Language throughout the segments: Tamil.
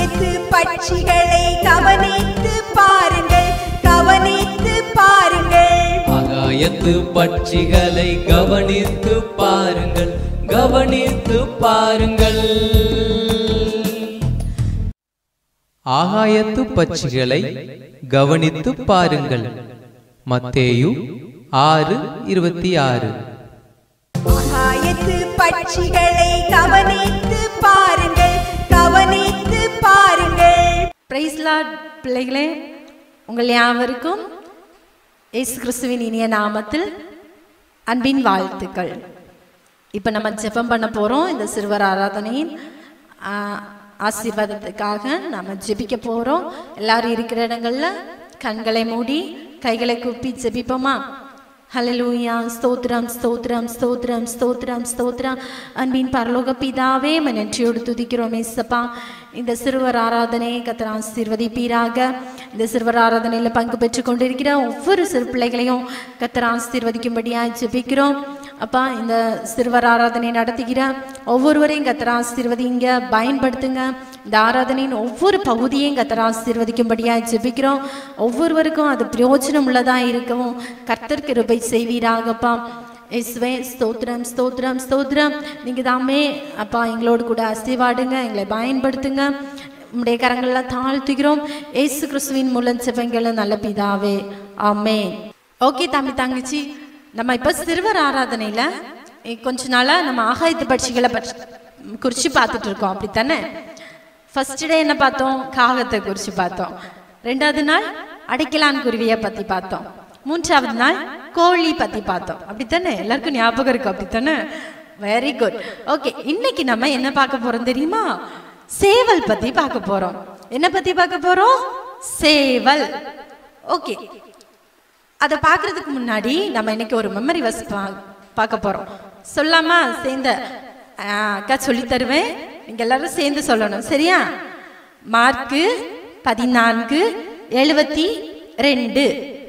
ஆகாயத்து பட்சிகளை கவனித்து பாருங்கள் கவனித்து பாருங்கள் ஆகாயத்து பட்சிகளை கவனித்து பாருங்கள் கவனித்து பாருங்கள் ஆகாயத்து பட்சிகளை கவனித்து பாருங்கள் மத்தேயு ஆறு இருபத்தி ஆறு ஆகாயத்து பட்சிகளை கவனித்து பாருங்கள் கவனித்து பாருங்கள் பிரைஸ் லார்ட் பிள்ளைகளே உங்கள் யாவருக்கும் இயேசு கிறிஸ்துவின் இனிய நாமத்தில் அன்பின் வாழ்த்துக்கள் இப்போ நம்ம ஜெபம் பண்ண போகிறோம் இந்த சிறுவர் ஆராதனையின் ஆ, ஆசீர்வாதத்துக்காக நம்ம ஜெபிக்க போகிறோம் எல்லாரும் இருக்கிற இடங்கள்ல கண்களை மூடி கைகளை கூப்பி ஜெபிப்போமா ஹalleluya ஸ்தோத்திரம் ஸ்தோத்திரம் ஸ்தோத்திரம் ஸ்தோத்திரம் ஸ்தோத்திரம் அன்பின் பரலோக பிதாவே உம்மை நன்றியோடு துதிக்கிறோம் ஏசப்பா இந்த சிறுவர் ஆராதனையை கத்தர் ஆசீர்வதிப்பீராக இந்த சிறுவர் ஆராதனையில் பங்கு பெற்று கொண்டிருக்கிற ஒவ்வொரு சிறு பிள்ளைகளையும் கத்தர் ஆசீர்வதிக்கும்படியாக ஜெபிக்கிறோம் அப்பா இந்த சிறுவர் ஆராதனை நடத்துகிற ஒவ்வொருவரையும் கத்தர் ஆசீர்வதிங்க பயன்படுத்துங்க இந்த ஆராதனையின் ஒவ்வொரு பகுதியையும் கத்தர் ஆசீர்வதிக்கும்படியாக ஜெபிக்கிறோம் ஒவ்வொருவருக்கும் அது பிரயோஜனம் உள்ளதாக இருக்கவும் கர்த்தர் கிருபை செய்வீராகப்பா இயேசுவே ஸ்தோத்திரம் ஸ்தோத்திரம் ஸ்தோத்திரம் நீங்கள் தாமே அப்பா எங்களோடு கூட அசைவாடுங்க எங்களை பயன்படுத்துங்க உம்முடைய கரங்களை தாழ்த்துகிறோம் ஏசு கிறிஸ்துவின் மூலம் செவங்கள நல்ல பிதாவே ஆமே ஓகே தம்பி தங்கச்சி நம்ம இப்போ சிறுவர் ஆராதனையில் இ- கொஞ்ச நாளாக நம்ம ஆகாயத்து பட்சிகளை பற்றி குறித்து பார்த்துட்டு இருக்கோம் அப்படித்தானே ஃபர்ஸ்ட் டே என்ன பார்த்தோம் காகத்தை குறித்து பார்த்தோம் ரெண்டாவது நாள் அடைக்கலான் குருவியை பற்றி பார்த்தோம் மூன்றாவது நாள் கோழி பற்றி பார்த்தோம் அப்படித்தானே எல்லாருக்கும் ஞாபகம் இருக்கு அப்படித்தானே வெரி குட் ஓகே இன்னைக்கு நம்ம என்ன பார்க்க போறோம் தெரியுமா சேவல் பத்தி பார்க்க போறோம் என்ன பத்தி பார்க்க போறோம் சேவல் ஓகே அதை பார்க்கறதுக்கு முன்னாடி நம்ம இன்னைக்கு ஒரு மெமரி வஸ் பார்க்க போறோம் சொல்லாமா சேர்ந்த ஆ, அக்கா சொல்லி தருவேன் நீங்க எல்லாரும் சேர்ந்து சொல்லணும் சரியா மார்க்கு பதினான்கு எழுபத்தி ரெண்டு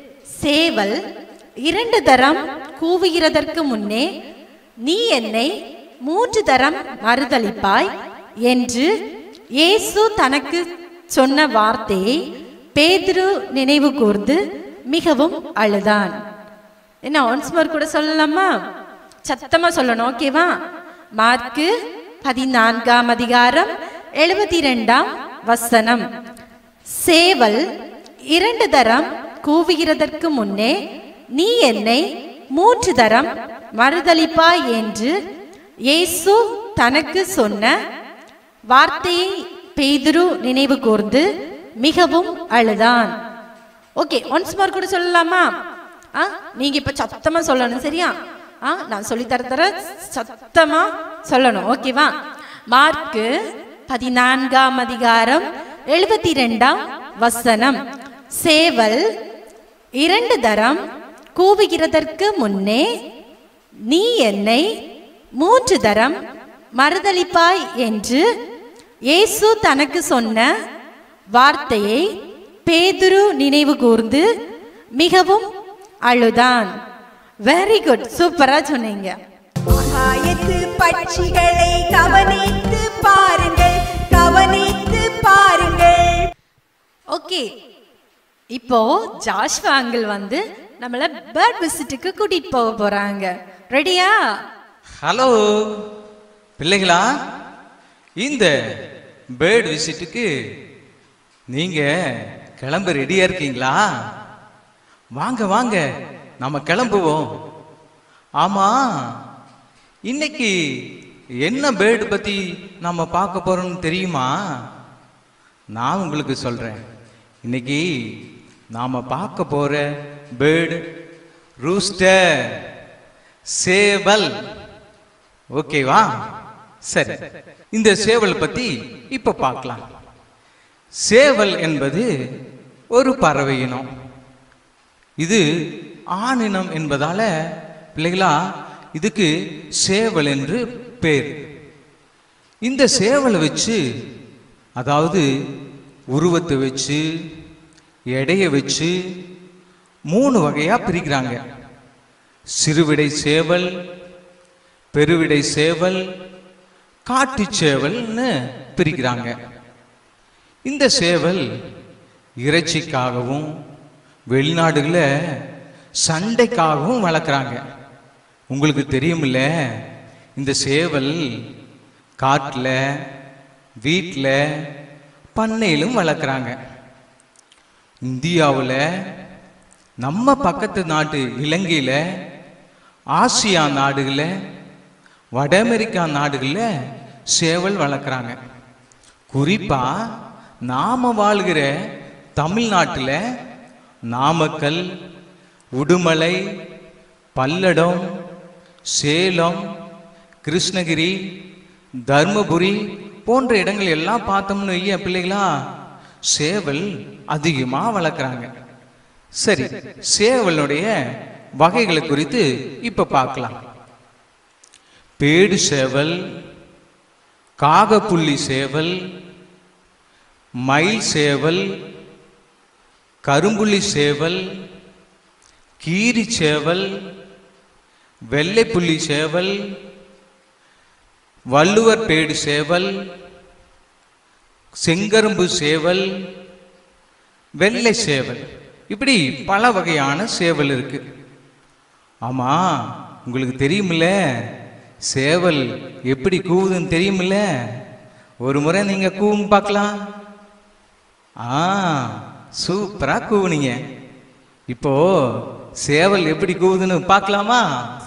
சேவல் இரண்டு தரம் கூவுகிறதற்கு முன்னே நீ என்னை மூன்று தரம் மறுதளிப்பாய் என்று இயேசு தனக்கு சொன்ன வார்த்தையை பேதுரு நினைவு கூர்ந்து மிகவும் அழுதான் என்ன ஒன்ஸ் மோர் கூட சொல்லலாமா சத்தமா சொல்லணும் ஓகேவா மார்க்கு பதினான்காம் அதிகாரம் எழுபத்தி ரெண்டாம் வசனம் சேவல் இரண்டு தரம் கூவுகிறதற்கு முன்னே நீ என்னை மூன்று தரம் மறுதளிப்பாய் என்று இயேசு தனக்கு சொன்ன வார்த்தையை பேதுரு நினைவு கூர்ந்து மிகவும் அழுதான் ஓகே ஒன்ஸ் மோர் கூட சொல்லலாமா ஆ நீங்க இப்ப சத்தமா சொல்லணும் சரியா ஆ நான் சொல்லி தர தர சத்தமா சொல்லணும் ஓகேவா மார்க்கு பதினான்காம் அதிகாரம் எழுபத்தி ரெண்டாம் வசனம் சேவல் இரண்டு தரம் கூவுகிறதற்கு முன்னே நீ என்னை மூன்று தரம் மறுதளிப்பாய் என்று இயேசு தனக்கு சொன்ன வார்த்தையை பேதுரு நினைவு கூர்ந்து மிகவும் அழுதான் வெரி குட் சூப்பரா சொன்னீங்க ஆகாயத்து பட்சிகளை கவனித்து பாருங்கள் கவனித்து பாருங்கள் ஓகே இப்போ ஜாஷ்வா அங்கிள் வந்து நம்மள பேர்ட் விசிட்டுக்கு கூட்டிட்டு போக போறாங்க ரெடியா ஹலோ பிள்ளைகளா இந்த பேர்ட் விசிட்டுக்கு நீங்க கிளம்ப ரெடியா இருக்கீங்களா வாங்க வாங்க நம்ம கிளம்புவோம் ஆமா இன்னைக்கு என்ன பேர்டு பத்தி நம்ம பார்க்க போறோம்னு தெரியுமா நான் உங்களுக்கு சொல்றேன் இன்னைக்கு நாம பார்க்க போற பேர்டு ரூஸ்டர் சேவல் ஓகேவா சரி இந்த சேவல் பத்தி இப்ப பார்க்கலாம் சேவல் என்பது ஒரு பறவை இனம் இது ஆணினம் என்பதால பிள்ளைகளா இதுக்கு சேவல் என்று பேர் இந்த சேவலை வச்சு அதாவது உருவத்தை வச்சு எடையை வச்சு மூணு வகையா பிரிக்கிறாங்க சிறுவிடை சேவல் பெருவிடை சேவல் காட்டுச் சேவல்னு பிரிக்கிறாங்க இந்த சேவல் இறைச்சிக்காகவும் வெளிநாடுகளில் சண்டைக்காகவும் வளர்க்குறாங்க உங்களுக்கு தெரியுமில்ல இந்த சேவல் காட்டில் வீட்டில் பண்ணையிலும் வளர்க்குறாங்க இந்தியாவில் நம்ம பக்கத்து நாட்டு இலங்கையில் ஆசியா நாடுகளில் வட அமெரிக்கா நாடுகளில் சேவல் வளர்க்குறாங்க குறிப்பா நாம வாழ்கிற தமிழ்நாட்டில் நாமக்கல் உடுமலை பல்லடம் சேலம் கிருஷ்ணகிரி தர்மபுரி போன்ற இடங்கள் எல்லாம் பார்த்தோம்னு வைய பிள்ளைகளா சேவல் அதிகமா வளர்க்குறாங்க சரி சேவலுடைய வகைகளை குறித்து இப்ப பார்க்கலாம் பேடு சேவல் காகப்புள்ளி சேவல் மயில் சேவல் கரும்புள்ளி சேவல் கீரி சேவல் வெள்ளைப்புள்ளி சேவல் வள்ளுவர் பேடு சேவல் செங்கரும்பு சேவல் வெள்ளை சேவல் இப்படி பல வகையான சேவல் இருக்கு ஆமா உங்களுக்கு தெரியுமில்ல சேவல் எப்படி கூவுதுன்னு தெரியுமில்ல ஒரு முறை நீங்க கூவும் பார்க்கலாம் ஆ சூப்பரா கூவுனீங்க இப்போ சேவல் எப்படி கூவுதுன்னு பார்க்கலாமா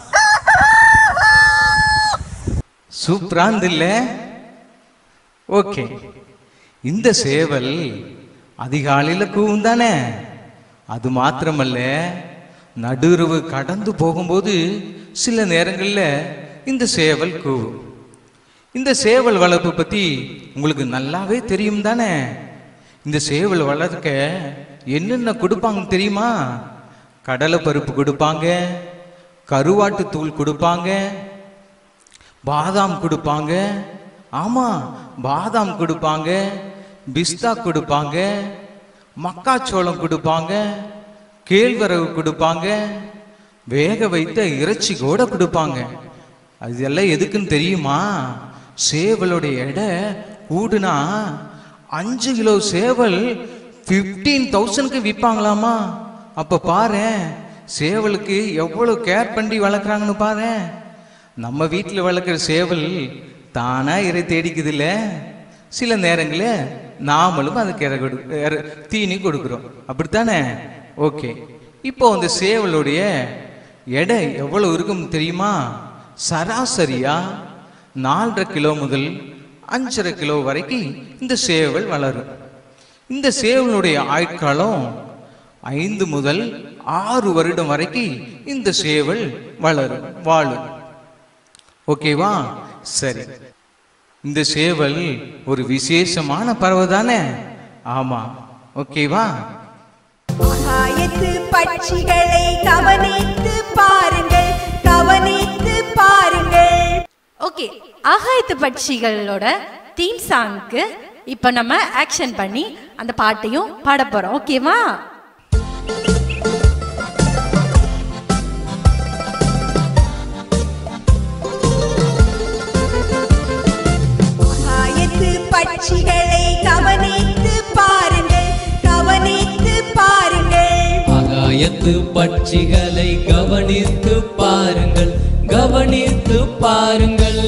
சூப்பரா இல்ல ஓகே இந்த சேவல் அதிகாலையில கூவும் தானே அது மாத்திரமல்ல நடுரவு கடந்து போகும்போது சில நேரங்களில் இந்த சேவல் கூவும் இந்த சேவல் வளர்ப்பு பத்தி உங்களுக்கு நல்லாவே தெரியும் தானே இந்த சேவல் வளர்க்க என்னென்ன கொடுப்பாங்க தெரியுமா கடலை பருப்பு கொடுப்பாங்க கருவாட்டு தூள் கொடுப்பாங்க பாதாம் கொடுப்பாங்க ஆமா பாதாம் கொடுப்பாங்க பிஸ்தா கொடுப்பாங்க மக்காச்சோளம் கொடுப்பாங்க கேழ்வரகு கொடுப்பாங்க வேக வைத்த இறைச்சி கூட கொடுப்பாங்க அது எல்லாம் எதுக்குன்னு தெரியுமா சேவலுடைய எடை கூடுனா அஞ்சு கிலோ சேவல் ஃபிஃப்டீன் தௌசண்ட்க்கு விற்பாங்களாமா அப்ப பாரு சேவலுக்கு எவ்வளவு கேர் பண்ணி வளர்க்குறாங்கன்னு பாரு நம்ம வீட்டில் வளர்க்குற சேவல் தானா இறை தேடிக்குதுல்ல சில நேரங்களில் நாமளும் அதுக்கு இறை கொடு இறை- தீனி கொடுக்குறோம் அப்படித்தானே ஓகே இப்போ அந்த சேவலுடைய எடை எவ்வளவு இருக்கும் தெரியுமா சராசரியா நாலரை கிலோ முதல் அஞ்சரை கிலோ வரைக்கும் இந்த சேவல் வளரும் இந்த சேவலுடைய ஆயுட்காலம் ஐந்து முதல் ஆறு வருடம் வரைக்கும் இந்த சேவல் வளரும் வாழும் ஓகேவா சரி இந்த சேவல் ஒரு விசேஷமான பறவை தானே ஆமா ஓகேவா ஆகாயத்து பட்சிகளை கவனித்து பாருங்கள் கவனித்து பாருங்கள் ஓகே ஆகாயத்து பட்சிகளோட தீம் சாங்க்கு இப்போ நம்ம ஆக்ஷன் பண்ணி அந்த பாட்டையும் பாட போறோம் ஓகேவா ஆகாயத்து பட்சிகளை கவனித்து பாருங்கள் கவனித்து பாருங்கள் ஆகாயத்து பட்சிகளை கவனித்து பாருங்கள் கவனித்து பாருங்கள்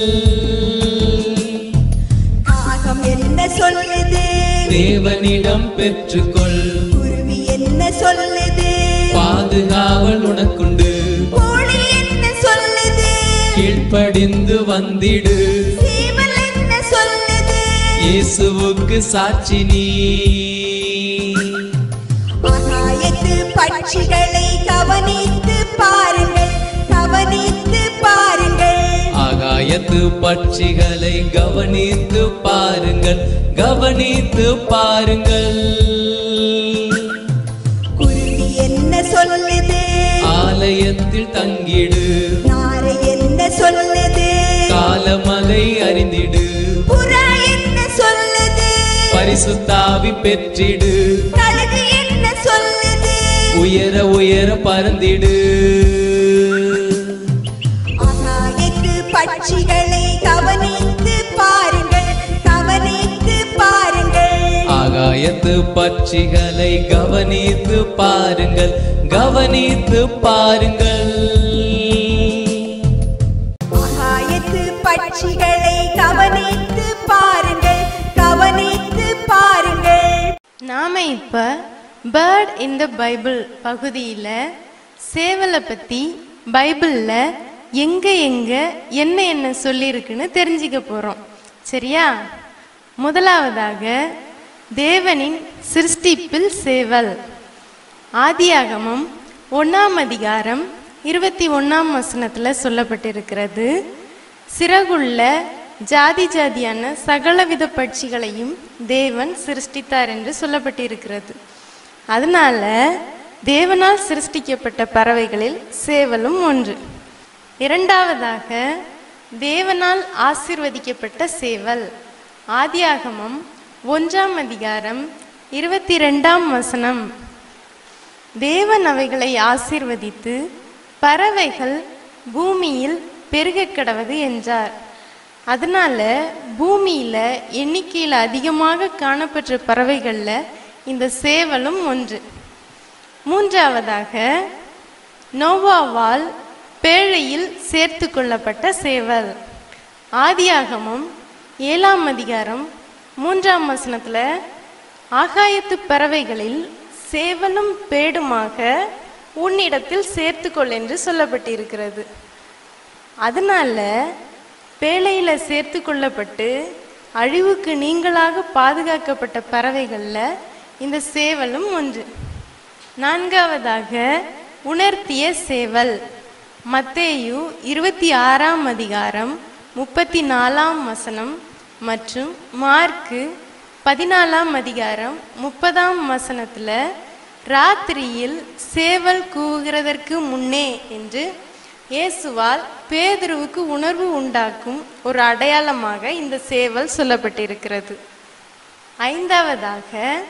காகம் என்ன சொல்லுது தேவனிடம் பெற்றுக்கொள் குருவி என்ன சொல்லுது பாதுகாவல் உனக்குண்டு கோழி என்ன சொல்லுது கீழ்ப்படிந்து வந்திடு சேவல் என்ன சொல்லுது இயேசுவுக்கு சாட்சி நீ ஆகாயத்து பட்சிகளை கவனித்து பாருங்கள் கவனித்து பாருங்கள் ஆகாயத்து பட்சிகளை கவனித்து பாருங்கள் கவனித்து பாருங்கள் குருவி என்ன சொல்லுது ஆலயத்தில் தங்கிடு நாரை என்ன சொல்லுது காலமதை அறிந்திடு புறா என்ன சொல்லுது பரிசுத்தாவி பெற்றிடு கழுகு என்ன சொல்லுது உயர உயர பறந்திடு ஆகாயத்து பட்சிகளை கவனித்து பாருங்கள் கவனித்து பாருங்கள் ஆகாய ஆகாயத்து பட்சிகளை கவனித்து பாருங்கள் கவனித்து பாருங்கள் ஆகாயத்து பட்சிகளை கவனித்து பாருங்கள் கவனித்து பாருங்கள் நாம இப்ப பேர்ட் இன் த பைபிள் பகுதியில சேவலை பத்தி பைபிள்ல எங்க எங்க என்ன என்ன சொல்லியிருக்குன்னு தெரிஞ்சுக்க போறோம் சரியா முதலாவதாக தேவனின் சிருஷ்டிப்பில் சேவல் ஆதியாகமம் ஒண்ணாம் அதிகாரம் இருபத்தி ஒண்ணாம் வசனத்துல சொல்லப்பட்டிருக்கிறது சிறகுள்ள ஜாதி ஜாதியான சகலவித பட்சிகளையும் தேவன் சிருஷ்டித்தார் என்று சொல்லப்பட்டிருக்கிறது அதனால தேவனால் சிருஷ்டிக்கப்பட்ட பறவைகளில் சேவலும் ஒன்று இரண்டாவதாக தேவனால் ஆசீர்வதிக்கப்பட்ட சேவல் ஆதியாகமம் ஒன்றாம் அதிகாரம் இருபத்தி ரெண்டாம் வசனம் தேவன் அவைகளை ஆசீர்வதித்து பறவைகள் பூமியில் பெருகக் கடவது என்றார் அதனால பூமியில எண்ணிக்கையில் அதிகமாக காணப்பெற்ற பறவைகள்ல இந்த சேவலும் ஒன்று மூன்றாவதாக நோவாவால் பேழையில் சேர்த்து கொள்ளப்பட்ட சேவல் ஆதியாகமம் ஏழாம் அதிகாரம் மூன்றாம் வசனத்துல ஆகாயத்து பறவைகளில் சேவலும் பேடுமாக உன்னிடத்தில் சேர்த்துக்கொள் என்று சொல்லப்பட்டிருக்கிறது அதனால பேழையில சேர்த்து கொள்ளப்பட்டு அழிவுக்கு நீங்களாக பாதுகாக்கப்பட்ட பறவைகள்ல இந்த சேவலும் ஒன்று நான்காவதாக உணர்த்திய சேவல் மத்தேயு இருபத்தி ஆறாம் அதிகாரம் முப்பத்தி நாலாம் வசனம் மற்றும் மார்க்கு பதினாலாம் அதிகாரம் முப்பதாம் வசனத்துல ராத்திரியில் சேவல் கூவுகிறதற்கு முன்னே என்று இயேசுவால் பேதுருவுக்கு உணர்வு உண்டாக்கும் ஒரு அடையாளமாக இந்த சேவல் சொல்லப்பட்டிருக்கிறது ஐந்தாவதாக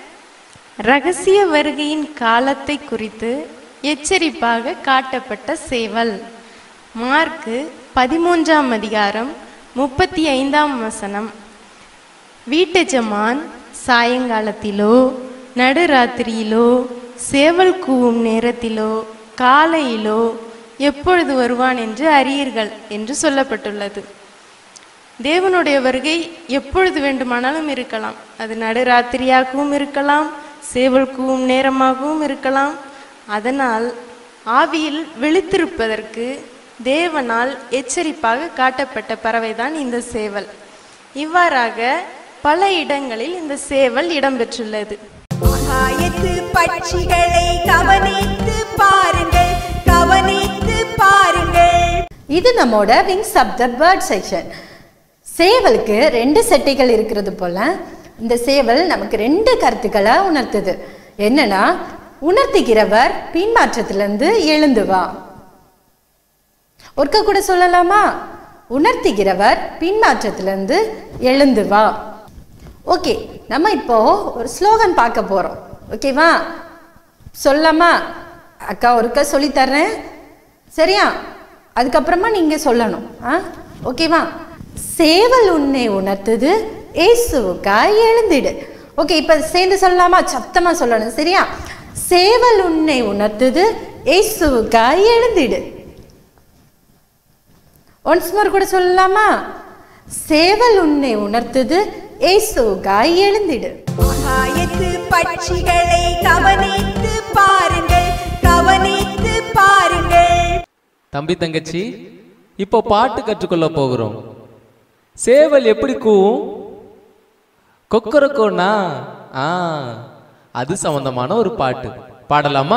ரகசிய வருகையின் காலத்தை குறித்து எச்சரிப்பாக காட்டப்பட்ட சேவல் மார்க்கு பதிமூன்றாம் அதிகாரம் முப்பத்தி ஐந்தாம் வசனம் வீட்டெஜமான் சாயங்காலத்திலோ நடுராத்திரியிலோ சேவல் கூவும் நேரத்திலோ காலையிலோ எப்பொழுது வருவான் என்று அறியீர்கள் என்று சொல்லப்பட்டுள்ளது தேவனுடைய வருகை எப்பொழுது வேண்டுமானாலும் இருக்கலாம் அது நடுராத்திரியாகவும் இருக்கலாம் சேவல் கூவும் நேரமாகவும் இருக்கலாம் அதனால் ஆவியில் விழித்திருப்பதற்கு தேவனால் எச்சரிப்பாக காட்டப்பட்ட பறவைதான் இந்த சேவல் இவ்வாறாக பல இடங்களில் இந்த சேவல் இடம்பெற்றுள்ளது ஆகாயத்து பட்சிகளை கவனித்து பாருங்கள் கவனித்து பாருங்கள் இது நம்மோட wings of the bird section சேவலுக்கு ரெண்டு செட்டைகள் இருக்கிறது போல இந்த சேவல் நமக்கு ரெண்டு கருத்துக்களை உணர்த்துது என்னன்னா உணர்த்துகிறவர் பின்மாற்றத்திலிருந்து எழுந்து வா ஒருக்க கூட சொல்லலாமா உணர்த்துகிறவர் பின்மாற்றத்திலிருந்து எழுந்து வா ஓகே நம்ம இப்போ ஒரு ஸ்லோகன் பார்க்க போறோம் ஓகேவா சொல்லலாமா அக்கா ஒருக்கா சொல்லித்தர்றேன் சரியா அதுக்கப்புறமா நீங்க சொல்லணும் ஆ ஓகேவா சேவல் உன்னை உணர்த்துது ஏசுவுக்காய் எழுந்திடு ஓகே இப்போ சேர்ந்து சொல்லலாமா சத்தமா சொல்லணும் சரியா சேவல் உன்னை உணர்த்துது ஏசுவுக்காய் எழுந்திடு ஒன்ஸ் மோர் கூட சொல்லலாமா சேவல் உன்னை உணர்த்துது ஏசுவுக்காய் எழுந்திடு ஆகாயத்து பட்சிகளை கவனித்து பாருங்கள் கவனித்து பாருங்கள் தம்பி தங்கச்சி இப்போ பாட்டு கற்றுக்கொள்ள போகிறோம் சேவல் எப்படி கூவும் கொக்கரக்கோனா ஆ அது சம்பந்தமான ஒரு பாட்டு பாடலாமா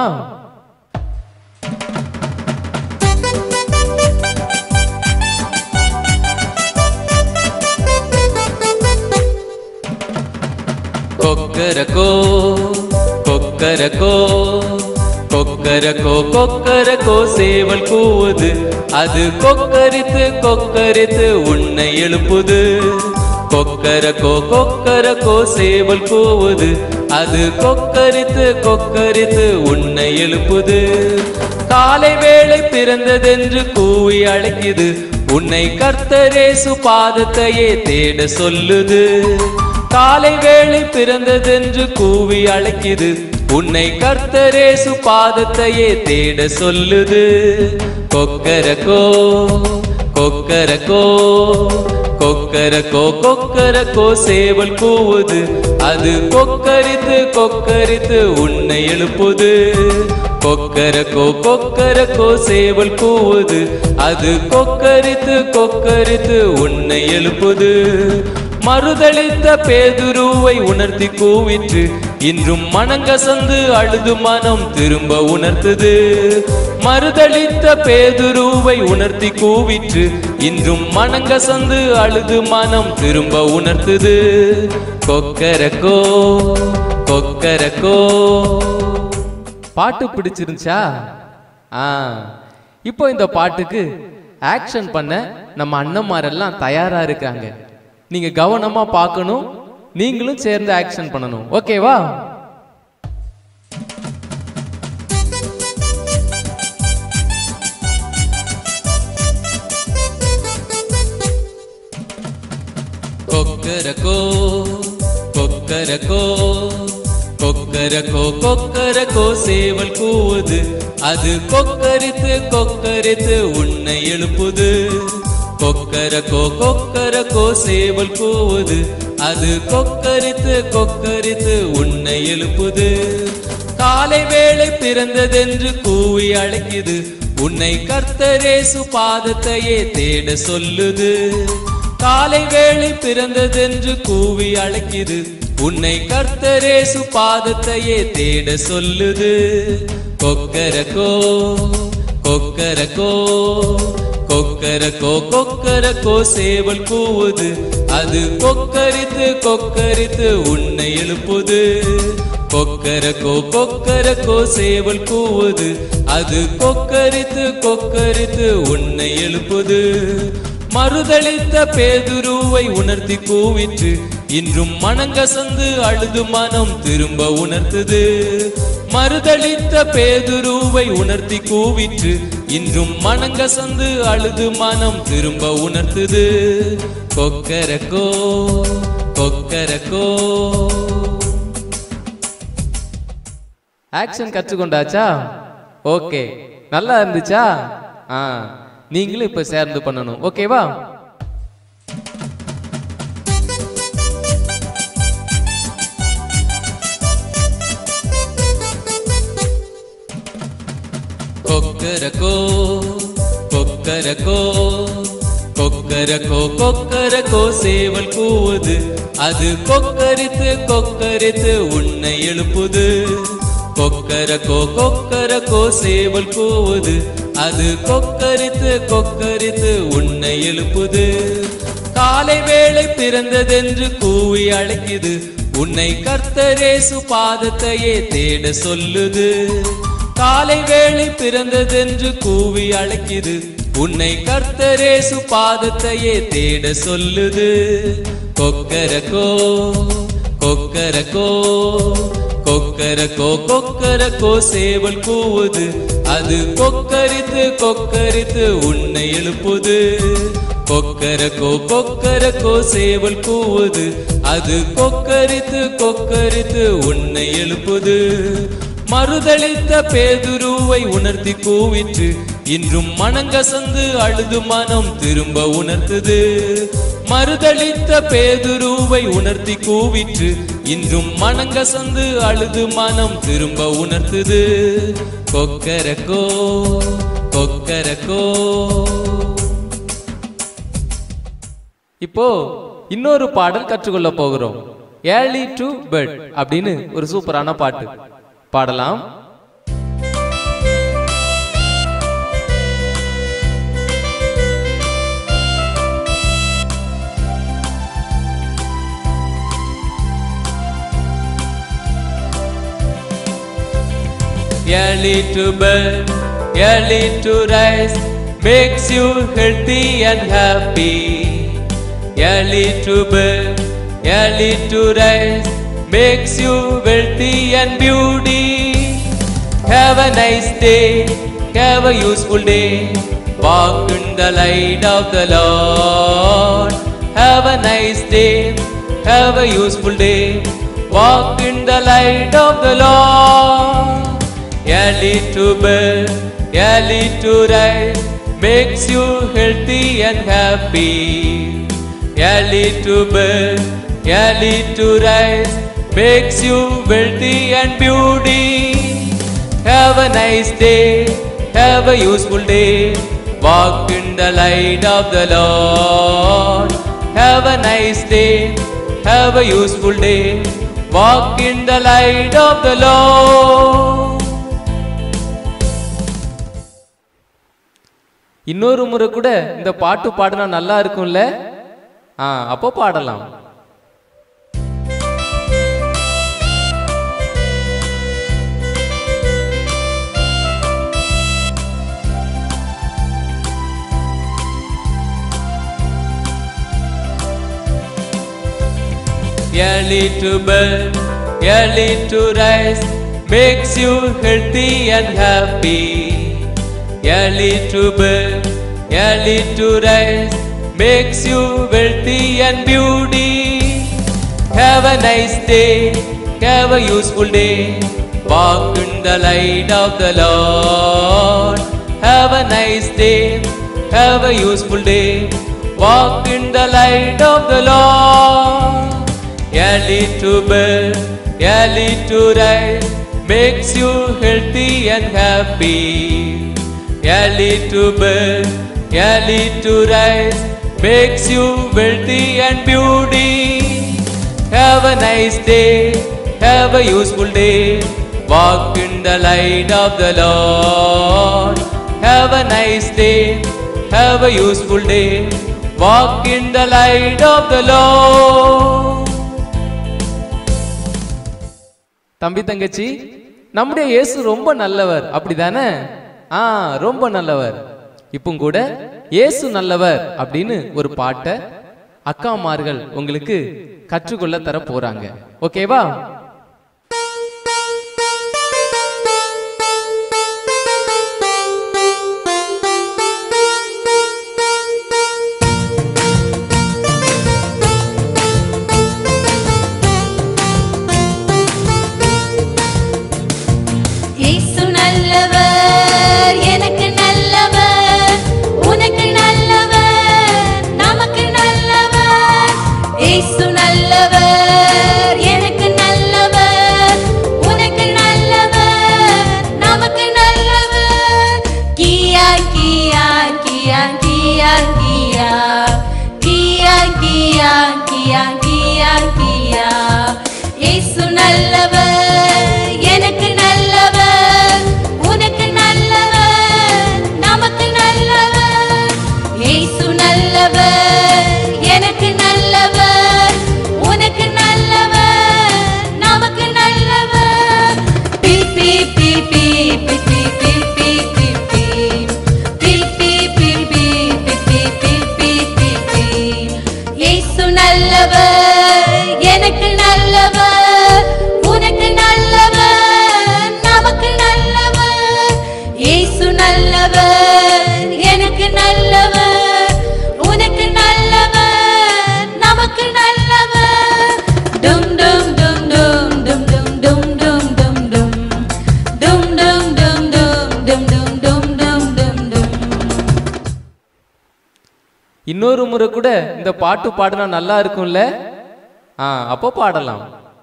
கொக்கரக்கோ கொக்கரக்கோ கொக்கரக்கோ கொக்கரக்கோ சேவல் கூவுது அது கொக்கரித்து கொக்கரித்து உன்னை எழுப்புது கொக்கரக்கோ கொக்கரக்கோ சேவல் கூவுது அது கொக்கரித்து கொக்கரித்து உன்னை எழுப்புது காலை வேளை பிறந்ததென்று கூவி அழைக்குது உன்னை கர்த்தரேசு பாதத்தையே தேட சொல்லுது காலை வேளை பிறந்ததென்று கூவி அழைக்குது உன்னை கர்த்தரேசு பாதத்தையே தேட சொல்லுது கொக்கரக்கோ கொக்கரக்கோ கொக்கரக்கோ கொக்கரக்கோ சேவல் கூவுது அது கொக்கரித்து கொக்கரித்து உன்னை எழுப்புது கொக்கரக்கோ கொக்கரக்கோ சேவல் கூவுது அது கொக்கரித்து கொக்கரித்து உன்னை எழுப்புது மறுதளித்த பேதுருவை உணர்த்தி கூவிற்று இன்றும் மனங்கசந்து அழுது மனம் திரும்ப உணர்த்துது மறுதளித்த பேதுருவை உணர்த்தி கூவிற்று இன்றும் மனங்கசந்து அழுது மனம் திரும்ப உணர்த்துது கொக்கரக்கோ கொக்கரக்கோ பாட்டு பிடிச்சிருந்துச்சா ஆ இப்போ இந்த பாட்டுக்கு ஆக்ஷன் பண்ண நம்ம அண்ணன்மாரெல்லாம் தயாரா இருக்காங்க நீங்க கவனமா பார்க்கணும் நீங்களும் சேர்ந்து ஆக்ஷன் பண்ணணும் ஓகேவா கொக்கரக்கோ கொக்கரக்கோ கொக்கரக்கோ கொக்கரக்கோ சேவல் கூவுது அது கொக்கரித்து கொக்கரித்து உன்னை எழுப்புது கொக்கரக்கோ கொக்கரக்கோ சேவல் கூவுது அது கொக்கரித்து கொக்கரித்து உன்னை எழுப்புது காலை வேளை பிறந்ததென்று கூவி அழைக்குது உன்னை கர்த்தரேசு பாதத்தையே தேட சொல்லுது காலை வேளை பிறந்ததென்று கூவி அழைக்குது உன்னை கர்த்தரேசு பாதத்தையே தேட சொல்லுது கொக்கரக்கோ கொக்கரக்கோ கொக்கரக்கோ கொக்கரக்கோ சேவல் கூவுது அது கொக்கரித்து கொக்கரித்து உன்னை எழுப்புது கொக்கரக்கோ கொக்கரக்கோ சேவல் கூவுது அது கொக்கரித்து கொக்கரித்து உன்னை எழுப்புது மறுதளித்த பேதுருவை உணர்த்தி கூவிற்று இன்றும் மனங்கசந்து அழுது மனம் திரும்ப உணர்த்துது மறுதளித்த பேதுருவை உணர்த்தி கூவிற்று இன்றும் மனங்கசந்து அழுது மனம் திரும்ப உணர்த்துது கொக்கரக்கோ கொக்கரக்கோ ஆக்ஷன் கற்றுக்கொண்டாச்சா ஓகே நல்லா இருந்துச்சா ஆ நீங்களும் இப்ப சேர்ந்து பண்ணணும் ஓகேவா கொக்கரக்கோ கொக்கரக்கோ கொக்கரக்கோ கொக்கரக்கோ சேவல் கூவுது அது கொக்கரித்து கொக்கரித்து உன்னை எழுப்புது கொக்கரக்கோ கொக்கரக்கோ சேவல் கூவுது அது கொக்கரித்து கொக்கரித்து உன்னை எழுப்புது காலை வேளை பிறந்ததென்று கூவி அழைக்குது உன்னை கர்த்தரேசு பாதத்தையே தேட சொல்லுது காலை வேளை பிறந்ததென்று கூவி அழைக்குது உன்னை கர்த்தரேசு பாதத்தையே தேட சொல்லுது கொக்கரக்கோ கொக்கரக்கோ கொக்கரக்கோ கொக்கரக்கோ சேவல் கூவுது அது கொக்கரித்து கொக்கரித்து உன்னை எழுப்புது கொக்கரக்கோ கொக்கரக்கோ சேவல் கூவுது அது கொக்கரித்து கொக்கரித்து உன்னை எழுப்புது மறுதளித்த பேதுருவை உணர்த்தி கூவிற்று இன்றும் மனங்கசந்து அழுது மனம் திரும்ப உணர்த்துது மறுதளித்த பேதுருவை உணர்த்தி கூவிற்று இன்றும் மனங்கசந்து அழுது மனம் திரும்ப உணர்த்துது கொக்கரக்கோ கொக்கரக்கோ இப்போ இன்னொரு பாடல் கற்றுக்கொள்ள போகிறோம் ஏர்லி டு பெட் அப்படின்னு ஒரு சூப்பரான பாட்டு பாடலாம் Early to bed, early to rise makes you healthy and happy. Early to bed, early to rise makes you wealthy and beauty. Have a nice day, have a useful day. Walk in the light of the Lord. Have a nice day, have a useful day. Walk in the light of the Lord. Early to bed, early to rise, makes you healthy and happy. Early to bed, early to rise, makes you wealthy and beauty. Have a nice day, have a useful day. Walk in the light of the Lord. Have a nice day, have a useful day. Walk in the light of the Lord. இன்னொரு முறை கூட இந்த பாட்டு பாடினா நல்லா இருக்கும்ல ஆ அப்போ பாடலாம் Early to bed, early to rise, makes you healthy and happy. Early to bed, early to rise, makes you wealthy and beauty. Have a nice day, have a useful day. Walk in the light of the Lord. Have a nice day, have a useful day. Walk in the light of the Lord. Early to bed, early to rise, makes you healthy and happy. Early to bed, early to rise, makes you wealthy and beauty. Have a nice day, have a useful day. Walk in the light of the Lord. Have a nice day, have a useful day. Walk in the light of the Lord. தம்பி தங்கச்சி நம்முடைய இயேசு ரொம்ப நல்லவர் அப்படிதானே ஆ ரொம்ப நல்லவர் இப்போ கூட இயேசு நல்லவர் அப்படின்னு ஒரு பாட்டை அக்காமார்கள் உங்களுக்கு கற்றுக்கொள்ள தர போறாங்க ஓகேவா இயேசு நல்லவர் எனக்கு நல்லவர் உனக்கு நல்லவர் நமக்கு நல்லவர் இயேசு நல்லவர் எனக்கு நல்லவர் உனக்கு நல்லவர் நமக்கு நல்லவர் கியா கியா கியா கியா கியா கியா கியா கியா கியா கியா இயேசு நல்லவர் எனக்கு நல்லவர் உனக்கு நல்லவர் நமக்கு நல்லவர் இயேசு நல்லவர் எனக்கு நல்லவர் உனக்கு நல்லவர் நமக்கு நல்லவர் பி பி பி பி பி பி பி பி பி பி பி பி பி பி பி பி பி பி இயேசு நல்லவர் எனக்கு நல்லவர் உனக்கு நல்லவர் நமக்கு நல்லவர் இயேசு நல்லவர் எனக்கு நல்லவர் உனக்கு நல்லவர் நமக்கு நல்லவர் டும் டும் டும் டும் டும் டும் டும் டும் டும் டும் டும் டும் டும் டும் டும் டும் டும் டும் டும் இன்னொரு முறை கூட இந்த பாட்டு பாடினா நல்லா இருக்கும்ல ஆ அப்போ பாடலாம்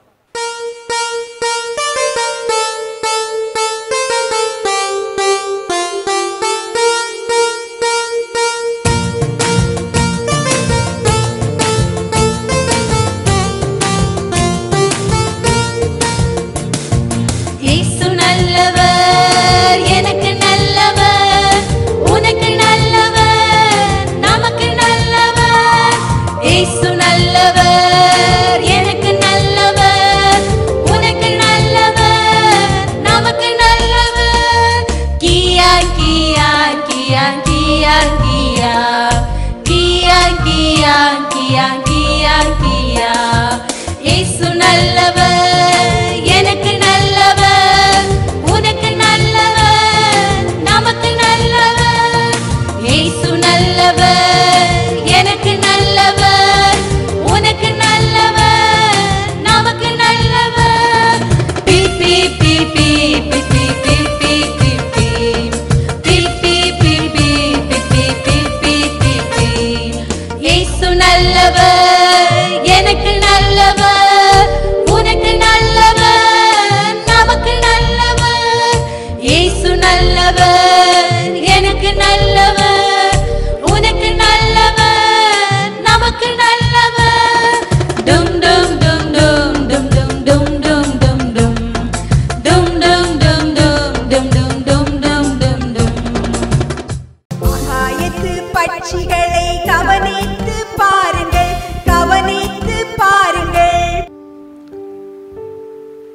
இயேசு நல்லவர் எனக்கு நல்லவர் உனக்கு நல்லவர் நமக்கு நல்லவர் இயேசு நல்லவர் எனக்கு நல்லவர்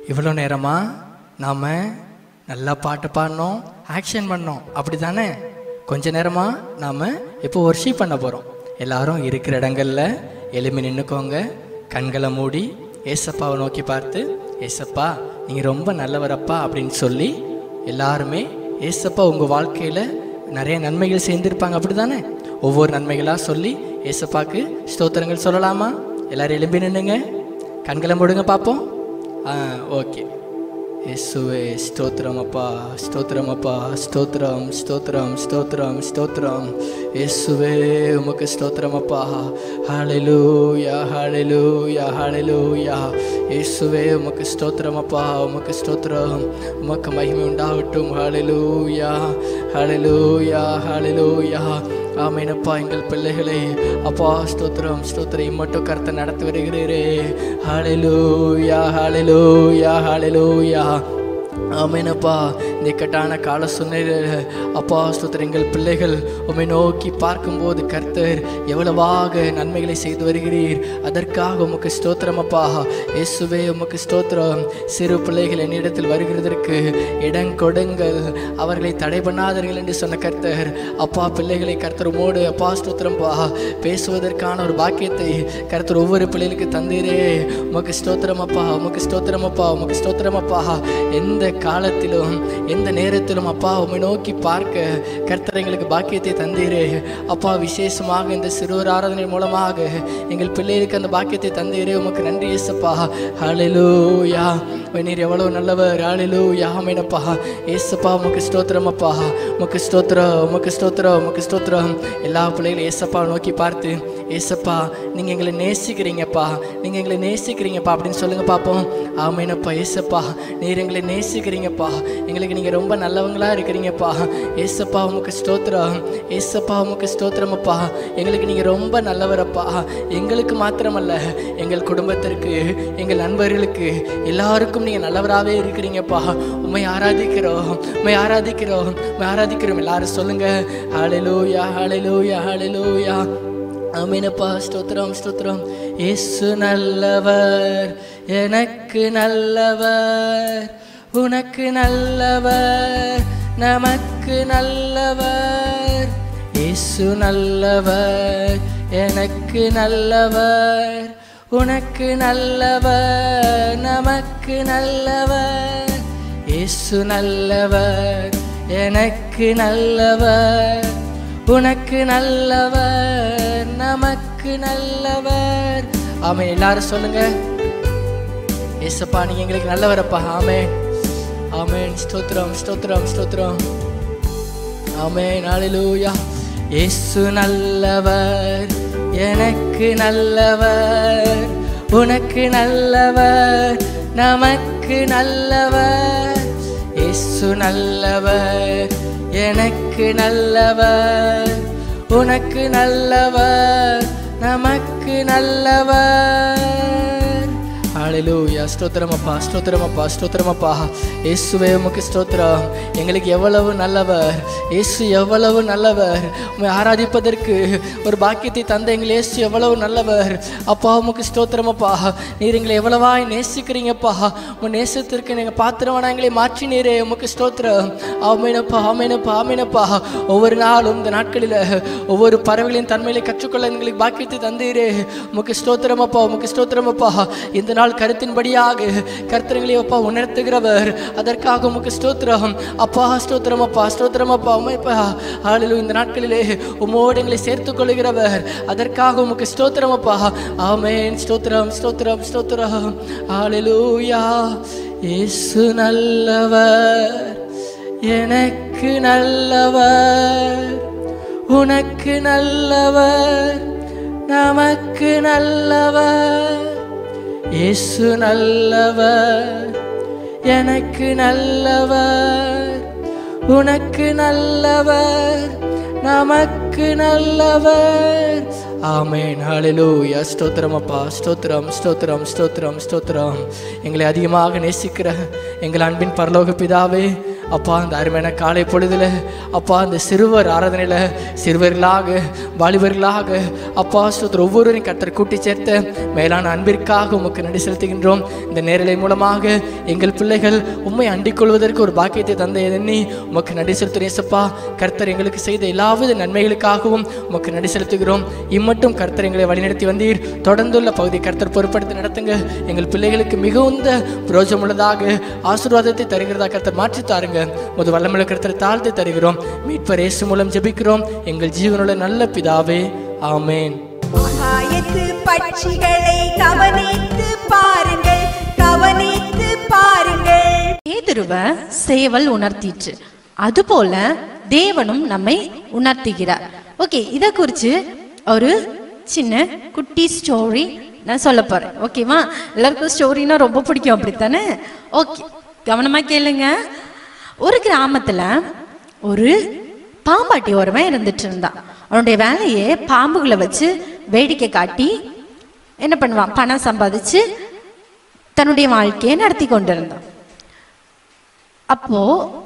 இவ்வளோ நேரமாக நாம் நல்லா பாட்டு பாடினோம் ஆக்ஷன் பண்ணோம் அப்படி தானே கொஞ்ச நேரமாக நாம் இப்போ ஒர்ஷிப் பண்ண போகிறோம் எல்லாரும் இருக்கிற இடங்கள்ல எலும்பி நின்றுக்கோங்க கண்களை மூடி ஏசப்பாவை நோக்கி பார்த்து ஏசப்பா நீங்கள் ரொம்ப நல்லவரப்பா அப்படின்னு சொல்லி எல்லாருமே ஏசப்பா உங்கள் வாழ்க்கையில் நிறைய நன்மைகள் சேர்ந்திருப்பாங்க அப்படி தானே ஒவ்வொரு நன்மைகளாக சொல்லி ஏசப்பாக்கு ஸ்தோத்திரங்கள் சொல்லலாமா எல்லாரும் எலும்பி நின்னுங்க கண்களை மூடுங்க பார்ப்போம் ஆ ஓகே இயேசுவே ஸ்தோத்திரம் அப்பா ஸ்தோத்திரம் அப்பா ஸ்தோத்திரம் ஸ்தோத்திரம் ஸ்தோத்திரம் ஸ்தோத்திரம் இயேசுவே உமக்கு ஸ்தோத்திரம் அப்பா ஹalleluya ஹalleluya ஹalleluya இயேசுவே உமக்கு ஸ்தோத்திரம் அப்பா உமக்கு ஸ்தோத்திரம் உமக்கு மகிமை உண்டாகட்டும் ஹalleluya ஹalleluya ஹalleluya ஆமேனப்பா எங்கள் பிள்ளைகளை அப்பா ஸ்தோத்திரம் ஸ்தோத்திரம் மட்டும் கருத்தை நடத்தி வருகிறீரே ஹalleluya ஹalleluya ஹalleluya ஆமேனப்பா இந்த இக்கட்டான கால சூழ்நிலையில் அப்பா ஸ்தோத்திரம் எங்கள் பிள்ளைகள் உம்மை நோக்கி பார்க்கும்போது கர்த்தர் எவ்வளவாக நன்மைகளை செய்து வருகிறீர் அதற்காக உமக்கு ஸ்தோத்திரம் அப்பா இயேசுவே உமக்கு ஸ்தோத்திரம் சிறு பிள்ளைகள் என்னிடத்தில் வருகிறதற்கு இடம் கொடுங்கள் அவர்களை தடை பண்ணாதீர்கள் என்று சொன்ன கர்த்தர் அப்பா பிள்ளைகளை கர்த்தர் உமோடு அப்பா ஸ்தோத்திரம்பா பேசுவதற்கான ஒரு பாக்கியத்தை கர்த்தர் ஒவ்வொரு பிள்ளைகளுக்கு தந்தீரே உமக்கு ஸ்தோத்திரம் அப்பா உமக்கு ஸ்தோத்திரம் அப்பா உமக்கு ஸ்தோத்திரம் அப்பா எந்த காலத்திலும் எந்த நேரத்திலும் அப்பா உம்மை நோக்கி பார்க்க கர்த்தர் எங்களுக்கு பாக்கியத்தை தந்தீரே அப்பா விசேஷமாக இந்த சிறுவர் ஆராதனை மூலமாக எங்கள் பிள்ளைகளுக்கு அந்த பாக்கியத்தை தந்தீரே உமக்கு நன்றி ஏசப்பா ஹalleluya நீர் எவ்வளவு நல்லவர் ஹalleluya ஆமெனப்பா ஏசப்பா உமக்கு ஸ்தோத்திரம் அப்பா உமக்கு ஸ்தோத்திரம் உமக்கு ஸ்தோத்திரம் உமக்கு ஸ்தோத்திரம் எல்லா பிள்ளைகளும் ஏசப்பா நோக்கி பார்த்து ஏசப்பா நீங்கள் எங்களை நேசிக்கிறீங்கப்பா நீங்கள் எங்களை நேசிக்கிறீங்கப்பா அப்படின்னு சொல்லுங்க பார்ப்போம் ஆமேனப்பா ஏசப்பா நீர் எங்களை நேசிக்கிறீங்கப்பா எங்களுக்கு நீங்கள் ரொம்ப நல்லவங்களா இருக்கிறீங்கப்பா ஏசப்பா உமக்கு ஸ்தோத்திரம் ஏசப்பா உமக்கு ஸ்தோத்திரமப்பா எங்களுக்கு நீங்கள் ரொம்ப நல்லவரப்பா எங்களுக்கு மாத்திரமல்ல எங்கள் குடும்பத்திற்கு எங்கள் நண்பர்களுக்கு எல்லாருக்கும் நீங்கள் நல்லவராகவே இருக்கிறீங்கப்பா உண்மை ஆராதிக்கிறோம் உண்மை ஆராதிக்கிறோம் உண்மை ஆராதிக்கிறோம் எல்லாரும் சொல்லுங்க ஹalleluya ஹalleluya ஹalleluya ஆமீனப்பா ஸ்தோத்திரம் ஸ்தோத்திரம் இயேசு நல்லவர் எனக்கு நல்லவர் உனக்கு நல்லவர் நமக்கு நல்லவர் இயேசு நல்லவர் எனக்கு நல்லவர் உனக்கு நல்லவர் நமக்கு நல்லவர் இயேசு நல்லவர் எனக்கு நல்லவர் உனக்கு நல்லவர் நமக்கு நல்லவர் ஆமென் எல்லாரும் சொல்லுங்க ஏசப்பா நீங்க எங்களுக்கு நல்லவரப்பா ஆமென் ஆமென் ஸ்தோத்திரம் ஸ்தோத்திரம் ஸ்தோத்திரம் ஆமென் ஹalleluya இயேசு நல்லவர் எனக்கு நல்லவர் உனக்கு நல்லவர் நமக்கு நல்லவர் இயேசு நல்லவர் எனக்கு நல்லவர் உனக்கு நல்லவர் நமக்கு நல்லவர் ஹalleluya ஸ்தோத்திரம் அப்பா ஸ்தோத்திரம் அப்பா ஸ்தோத்திரம் அப்பா இயேசுவே உமக்கு ஸ்தோத்திரம் எங்களுக்கு எவ்வளவு நல்லவர் இயேசு எவ்வளவு நல்லவர் உம்மை ஆராதிப்பதற்கு ஒரு பாக்கியத்தை தந்த எங்கள் இயேசு எவ்வளவு நல்லவர் அப்பா உமக்கு ஸ்தோத்திரம் அப்பா நீர் எங்களை எவ்வளவாய் நேசிக்கிறீங்கப்பா உன் நேசத்திற்கு நீங்கள் பாத்திரமான எங்களை மாற்றினீரே உமக்கு ஸ்தோத்திரம் ஆமேனப்பா ஆமேனப்பா ஆமேனப்பா ஒவ்வொரு நாளும் இந்த நாட்களில் ஒவ்வொரு பறவைகளின் தன்மையில கற்றுக்கொள்ள எங்களுக்கு பாக்கியத்தை தந்தீரே உமக்கு ஸ்தோத்திரம் அப்பா உமக்கு ஸ்தோத்திரம் அப்பா இந்த நாள் கருத்தின்படியாக கர்த்தரங்களை அப்பா உணர்த்துகிறவர் அதற்காக உமக்கு ஸ்தோத்திரம் அப்பா ஸ்தோத்திரம் அப்பா ஸ்தோத்திரம் அப்பா உமைப்பா ஆளிலும் இந்த நாட்களிலே உமோடு எங்களை சேர்த்துக் கொள்கிறவர் அதற்காக உமக்கு ஸ்தோத்திரம் அப்பா ஆமேன் ஸ்தோத்திரம் ஸ்தோத்திரம் ஸ்தோத்திரம் ஆளிலூயா இயேசு நல்லவர் எனக்கு நல்லவர் உனக்கு நல்லவர் நமக்கு நல்லவர் இயேசு நல்லவர் எனக்கு நல்லவர் உனக்கு நல்லவர் நமக்கு நல்லவர் ஆமென் ஹalleluya ஸ்தோத்திரம் அப்பா ஸ்தோத்திரம் ஸ்தோத்திரம் ஸ்தோத்திரம் ஸ்தோத்திரம் எங்களை அதிகமாக நேசிக்கிற எங்கள் அன்பின் பரலோக பிதாவே அப்பா அந்த அருமையான காலை பொழுதுல அப்பா அந்த சிறுவர் ஆராதனையில் சிறுவர்களாக வாலிபர்களாக அப்பா சுத்தர் ஒவ்வொருவரையும் கர்த்தர் கூட்டி சேர்த்த மேலான அன்பிற்காக உமக்கு நடி செலுத்துகின்றோம் இந்த நேரலை மூலமாக எங்கள் பிள்ளைகள் உண்மை அண்டிக் கொள்வதற்கு ஒரு பாக்கியத்தை தந்த எண்ணி உமக்கு நடி செலுத்துகிறேன் இயேசப்பா கர்த்தர் எங்களுக்கு செய்த எல்லாவித நன்மைகளுக்காகவும் உமக்கு நடி செலுத்துகிறோம் இம்மட்டும் கர்த்தர் எங்களை வழிநடத்தி வந்தீர் தொடர்ந்துள்ள பகுதி கர்த்தர் பொறுப்படுத்தி நடத்துங்க எங்கள் பிள்ளைகளுக்கு மிகுந்த பிரயோஜனம் உள்ளதாக ஆசீர்வாதத்தை தருகிறதா கர்த்தர் மாற்றி தாருங்க முது வல்லமுள்ள கர்த்தர் தாழ்த்து தருகிறோம் மீட்பர் இயேசு மூலம் ஜெபிக்கிறோம் எங்கள் ஜீவனுள்ள நல்ல பிதாவே ஆமேன் ஆகாயத்து பட்சிகளை கவனித்து பாருங்கள் கவனித்து பாருங்கள் பேதுருவ சேவல் உணர்த்திற்று அதுபோல தேவனும் நம்மை உணர்த்துகிறார் ஓகே இத குறிச்சு ஒரு சின்ன குட்டி ஸ்டோரி நான் சொல்ல போறேன் ஓகேவா எல்லாருக்கும் ஸ்டோரினா ரொம்ப பிடிக்கும் அப்படித்தானே ஓகே கவனமா கேளுங்க ஒரு கிராமத்துல ஒரு பாம்பாட்டி ஒருவன் இருந்துட்டு இருந்தான் அவனுடைய வேலையே பாம்புகளை வச்சு வேடிக்கை காட்டி என்ன பண்ணுவான் பணம் சம்பாதிச்சு தன்னுடைய வாழ்க்கையை நடத்தி கொண்டிருந்தான் அப்போ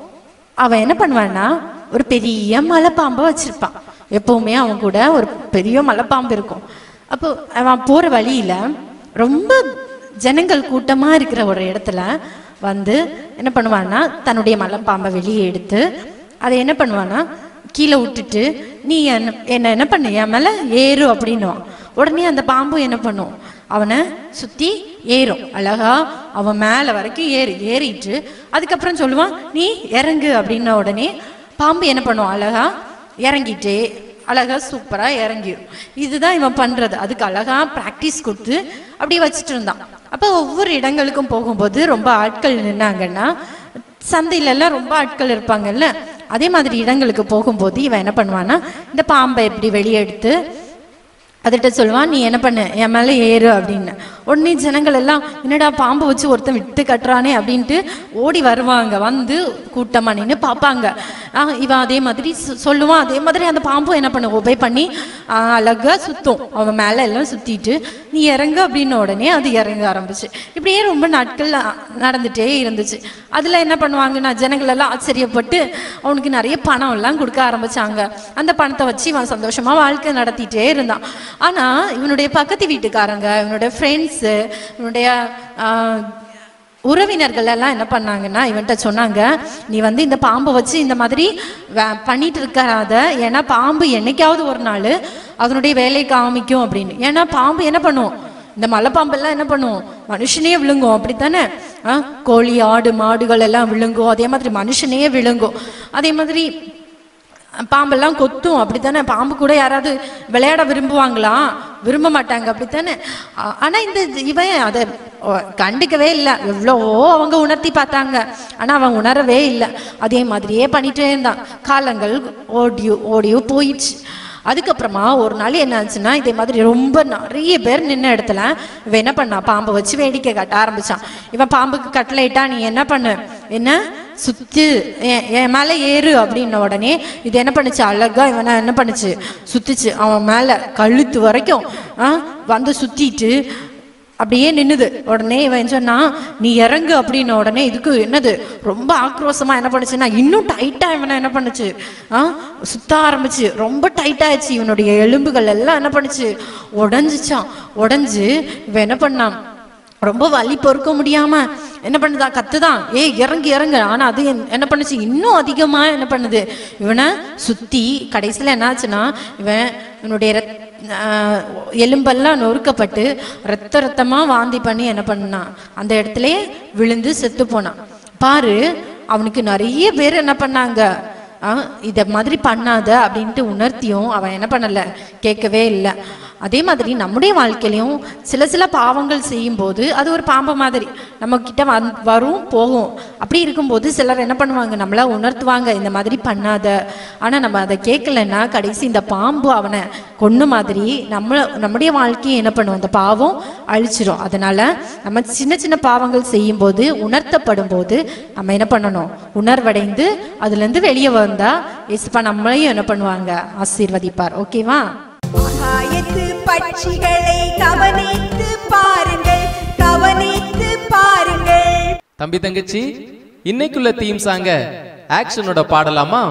அவன் என்ன பண்ணுவான்னா ஒரு பெரிய மலைப்பாம்பை வச்சிருப்பான் எப்பவுமே அவன் கூட ஒரு பெரிய மலைப்பாம்பு இருக்கும் அப்போ அவன் போற வழியில ரொம்ப ஜனங்கள் கூட்டமா இருக்கிற ஒரு இடத்துல வந்து என்ன பண்ணுவான்னா தன்னுடைய மலைப்பாம்பை வெளியே எடுத்து அதை என்ன பண்ணுவான்னா கீழே விட்டுட்டு நீ என்ன என்ன என்ன பண்ணு என் மேல ஏறு அப்படின்னுவான் உடனே அந்த பாம்பு என்ன பண்ணும் அவனை சுத்தி ஏறும் அழகா அவன் மேல வரைக்கும் ஏறி ஏறிட்டு அதுக்கப்புறம் சொல்லுவான் நீ இறங்கு அப்படின்ன உடனே பாம்பு என்ன பண்ணும் அழகா இறங்கிட்டே அழகா சூப்பரா இறங்கிடும் இதுதான் இவன் பண்றது அதுக்கு அழகா பிராக்டிஸ் கொடுத்து அப்படியே வச்சுட்டு இருந்தான் அப்ப ஒவ்வொரு இடங்களுக்கும் போகும்போது ரொம்ப ஆட்கள் நின்னாங்கன்னா சந்தையில எல்லாம் ரொம்ப ஆட்கள் இருப்பாங்கல்ல அதே மாதிரி இடங்களுக்கு போகும்போது இவன் என்ன பண்ணுவான்னா இந்த பாம்பை எப்படி வெளியே எடுத்து அதுகிட்ட சொல்லுவான் நீ என்ன பண்ணு என் மேலே ஏறு அப்படின்னு உடனே ஜனங்கள் எல்லாம் என்னடா பாம்பு வச்சு ஒருத்தன் விட்டு கட்டுறானே அப்படின்ட்டு ஓடி வருவாங்க வந்து கூட்டமா நின்று பார்ப்பாங்க ஆ, இவன் அதே மாதிரி சொ- சொல்லுவான் அதே மாதிரி அந்த பாம்பும் என்ன பண்ணு ஒபே பண்ணி ஆ, அழகா சுத்தும் அவன் மேலே எல்லாம் சுத்திட்டு நீ இறங்கு அப்படின்ன உடனே அது இறங்க ஆரம்பிச்சு இப்படியே ரொம்ப நாட்கள் அ, நடந்துட்டே இருந்துச்சு அதுல என்ன பண்ணுவாங்கன்னா ஜனங்கள் எல்லாம் ஆச்சரியப்பட்டு அவனுக்கு நிறைய பணம் எல்லாம் கொடுக்க ஆரம்பிச்சாங்க அந்த பணத்தை வச்சு இவன் சந்தோஷமா வாழ்க்கை நடத்திட்டே இருந்தான் ஆனா இவனுடைய பக்கத்து வீட்டுக்காரங்க இவனுடைய ஃப்ரெண்ட்ஸு இவனுடைய ஆஹ், உறவினர்கள் எல்லாம் என்ன பண்ணாங்கன்னா இவன்கிட்ட சொன்னாங்க நீ வந்து இந்த பாம்பை வச்சு இந்த மாதிரி வே- பண்ணிட்டு இருக்காத ஏன்னா பாம்பு என்னைக்காவது ஒரு நாள் அதனுடைய வேலையை காமிக்கும் அப்படின்னு ஏன்னா பாம்பு என்ன பண்ணும் இந்த மலைப்பாம்பெல்லாம் என்ன பண்ணும் மனுஷனே விழுங்கும் அப்படித்தானே ஆ, கோழி ஆடு மாடுகள் எல்லாம் விழுங்கும் அதே மாதிரி மனுஷனையே விழுங்கும் அதே மாதிரி பாம்பெல்லாம் கொத்தும் அப்படித்தானே பாம்பு கூட யாராவது விளையாட விரும்புவாங்களா விரும்ப மாட்டாங்க அப்படித்தானே ஆ- ஆனா இந்த இவன் அதை ஒ- கண்டுக்கவே இல்லை எவ்வளவோ அவங்க உணர்த்தி பார்த்தாங்க ஆனா அவன் உணரவே இல்லை அதே மாதிரியே பண்ணிட்டே இருந்தான் காலங்கள் ஓடியோ ஓடியோ போயிடுச்சு அதுக்கப்புறமா ஒரு நாள் என்ன ஆச்சுன்னா இதே மாதிரி ரொம்ப நிறைய பேர் நின்ன இடத்துல இவன் என்ன பண்ணா பாம்பை வச்சு வேடிக்கை காட்ட ஆரம்பிச்சான் இவன் பாம்புக்கு கட்டளையிட்டா நீ என்ன பண்ணு என்ன சுத்து என் என் மேல ஏறு அப்படின்ன உடனே இது என்ன பண்ணுச்சு அழகா இவனை என்ன பண்ணுச்சு சுத்துச்சு அவன் மேல கழுத்து வரைக்கும் ஆ, வந்து சுத்திட்டு அப்படியே நின்னுது உடனே இவன் சொன்னா நீ இறங்கு அப்படின்ன உடனே இதுக்கு என்னது ரொம்ப ஆக்ரோஷமா என்ன பண்ணுச்சுன்னா இன்னும் டைட்டா இவனை என்ன பண்ணுச்சு ஆ சுத்த ஆரம்பிச்சு ரொம்ப டைட் ஆயிடுச்சு இவனுடைய எலும்புகள் எல்லாம் என்ன பண்ணுச்சு உடஞ்சிச்சான் உடஞ்சு இவன் என்ன பண்ணான் ரொம்ப வலி பொறுக்க முடியாம என்ன பண்ணுதா கத்துதான் ஏய் இறங்கு இறங்கு ஆனா அது என்- என்ன பண்ணுச்சு இன்னும் அதிகமா என்ன பண்ணுது இவனை சுத்தி கடைசியில என்னாச்சுன்னா இவன் இவனுடைய ரத்- ஆஹ் எலும்பெல்லாம் நொறுக்கப்பட்டு ரத்த ரத்தமா வாந்தி பண்ணி என்ன பண்ணான் அந்த இடத்துலயே விழுந்து செத்து போனான் பாரு அவனுக்கு நிறைய பேர் என்ன பண்ணாங்க ஆ, இத மாதிரி பண்ணாத அப்படின்ட்டு உணர்த்தியும் அவன் என்ன பண்ணல கேட்கவே இல்லை அதே மாதிரி நம்முடைய வாழ்க்கையிலையும் சில சில பாவங்கள் செய்யும்போது அது ஒரு பாம்பு மாதிரி நம்ம கிட்ட வந் வரும் போகும் அப்படி இருக்கும்போது சிலர் என்ன பண்ணுவாங்க நம்மள உணர்த்துவாங்க இந்த மாதிரி பண்ணாத ஆனா நம்ம அதை கேட்கலன்னா கடைசி இந்த பாம்பு அவனை கொன்னு மாதிரி நம்ம நம்முடைய வாழ்க்கையை என்ன பண்ணும் அந்த பாவம் அழிச்சிரும் அதனால நம்ம சின்ன சின்ன பாவங்கள் செய்யும்போது உணர்த்தப்படும் போது நம்ம என்ன பண்ணணும் உணர்வடைந்து அதுல இருந்து வெளியே வந்தா இயேசுப்பா நம்மளையும் என்ன பண்ணுவாங்க ஆசீர்வதிப்பார் ஓகேவா ஆகாயத்து பட்சிகளை கவனித்து பாருங்கள் கவனித்து பாருங்கள் தம்பி தங்கச்சி இன்னைக்குள்ள தீம் சாங்க ஆக்ஷனோட பாடலாமா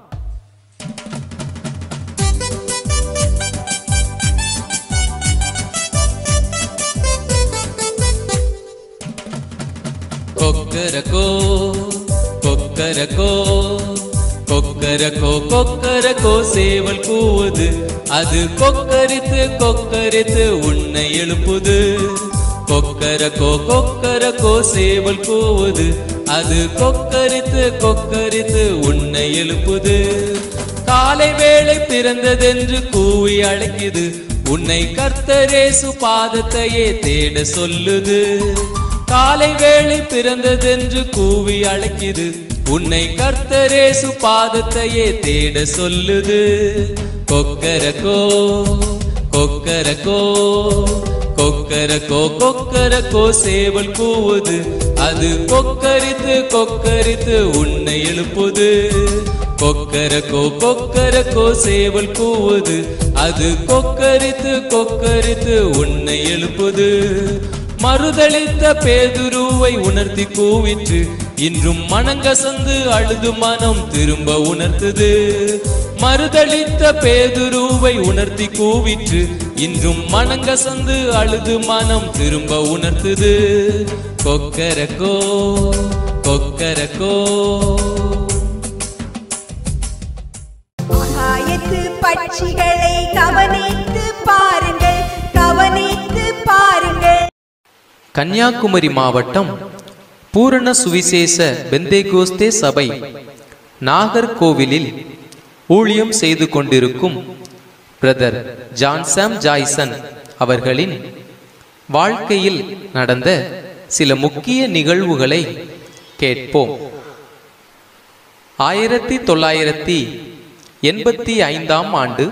கொக்கரக்கோ கொக்கரக்கோ கொக்கரக்கோ கொக்கரக்கோ சேவல் கூவுது அது கொக்கரித்து கொக்கரித்து உன்னை எழுப்புது கொக்கரக்கோ கொக்கரக்கோ சேவல் கூவுது அது கொக்கரித்து கொக்கரித்து உன்னை எழுப்புது காலை வேளை பிறந்ததென்று கூவி அழைக்குது உன்னை கர்த்தரேசு பாதத்தையே தேட சொல்லுது காலை வேளை பிறந்ததென்று கூவி அழைக்குது உன்னை கர்த்தரேசு பாதத்தையே தேட சொல்லுது கொக்கரக்கோ கொக்கரக்கோ கொக்கரக்கோ கொக்கரக்கோ சேவல் கூவுது அது கொக்கரித்து கொக்கரித்து உன்னை எழுப்புது கொக்கரக்கோ கொக்கரக்கோ சேவல் கூவுது அது கொக்கரித்து கொக்கரித்து உன்னை எழுப்புது மறுதளித்த பேதுருவை உணர்த்தி கூவிற்று இன்றும் மனங்கசந்து அழுது மனம் திரும்ப உணர்த்துது மறுதளித்த பேதுருவை உணர்த்தி கூவிற்று இன்றும் மனங்கசந்து அழுது மனம் திரும்ப உணர்த்துது கொக்கரக்கோ கொக்கரக்கோ ஆகாயத்து பட்சிகளை கவனித்து பாருங்கள் கவனித்து பாருங்கள் கன்னியாகுமரி மாவட்டம் பூரண சுவிசேஷ பெந்தேகோஸ்தே சபை நாகர்கோவிலில் ஊழியம் செய்து கொண்டிருக்கும் பிரதர் ஜான்சாம் ஜாய்சன் அவர்களின் வாழ்க்கையில் நடந்த சில முக்கிய நிகழ்வுகளை கேட்போம் ஆயிரத்தி தொள்ளாயிரத்தி எண்பத்தி ஐந்தாம் ஆண்டு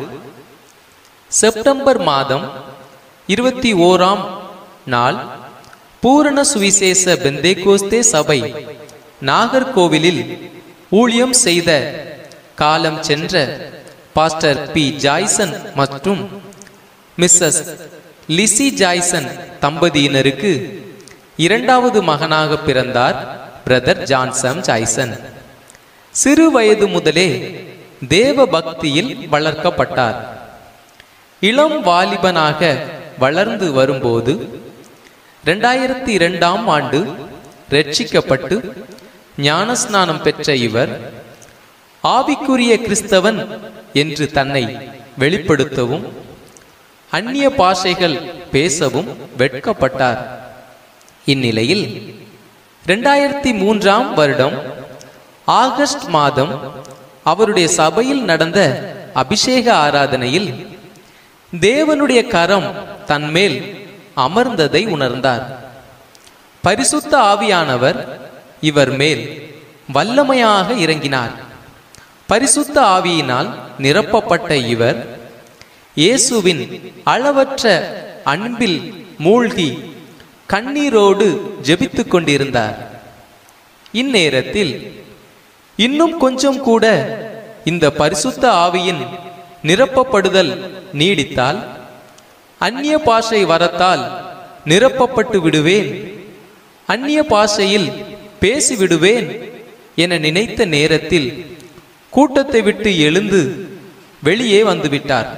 செப்டம்பர் மாதம் இருபத்தி ஓராம் நாள் பூரண சுவிசேஷ பெந்தேகோஸ்தே சபை நாகர்கோவிலில் ஊழியம் செய்த காலம் சென்ற பாஸ்டர் பி ஜாய்சன் மற்றும் மிஸ்ஸஸ் லிசி ஜாய்சன் தம்பதியினருக்கு இரண்டாவது மகனாக பிறந்தார் பிரதர் ஜான்சன் ஜாய்சன் சிறு வயது முதலே தேவ பக்தியில் வளர்க்கப்பட்டார் இளம் வாலிபனாக வளர்ந்து வரும்போது ரெண்டாயிரத்தி இரண்டாம் ஆண்டு ரட்சிக்கப்பட்டு ஞானஸ்நானம் பெற்ற இவர் ஆவிக்குரிய கிறிஸ்தவன் என்று தன்னை வெளிப்படுத்தவும் அந்நிய பாஷைகள் பேசவும் வெட்கப்பட்டார் இந்நிலையில் ரெண்டாயிரத்தி மூன்றாம் வருடம் ஆகஸ்ட் மாதம் அவருடைய சபையில் நடந்த அபிஷேக ஆராதனையில் தேவனுடைய கரம் தன்மேல் அமர்ந்ததை உணர்ந்தார் பரிசுத்த ஆவியானவர் இவர் மேல் வல்லமையாக இறங்கினார் பரிசுத்த ஆவியினால் நிரப்பப்பட்ட இவர் இயேசுவின் அளவற்ற அன்பில் மூழ்கி கண்ணீரோடு ஜெபித்துக் கொண்டிருந்தார் இந்நேரத்தில் இன்னும் கொஞ்சம் கூட இந்த பரிசுத்த ஆவியின் நிரப்பப்படுதல் நீடித்தால் அந்நிய பாஷை வரத்தால் நிரப்பப்பட்டு விடுவேன் அந்நிய பாஷையில் பேசிவிடுவேன் என நினைத்த நேரத்தில் கூட்டத்தை விட்டு எழுந்து வெளியே வந்துவிட்டார்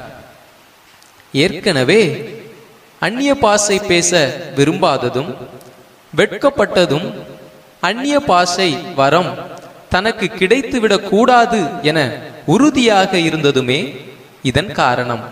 ஏற்கனவே அந்நிய பாஷை பேச விரும்பாததும் வெட்கப்பட்டதும் அந்நிய பாஷை வரம் தனக்கு கிடைத்துவிடக் கூடாது என உறுதியாக இருந்ததுமே இதன் காரணம்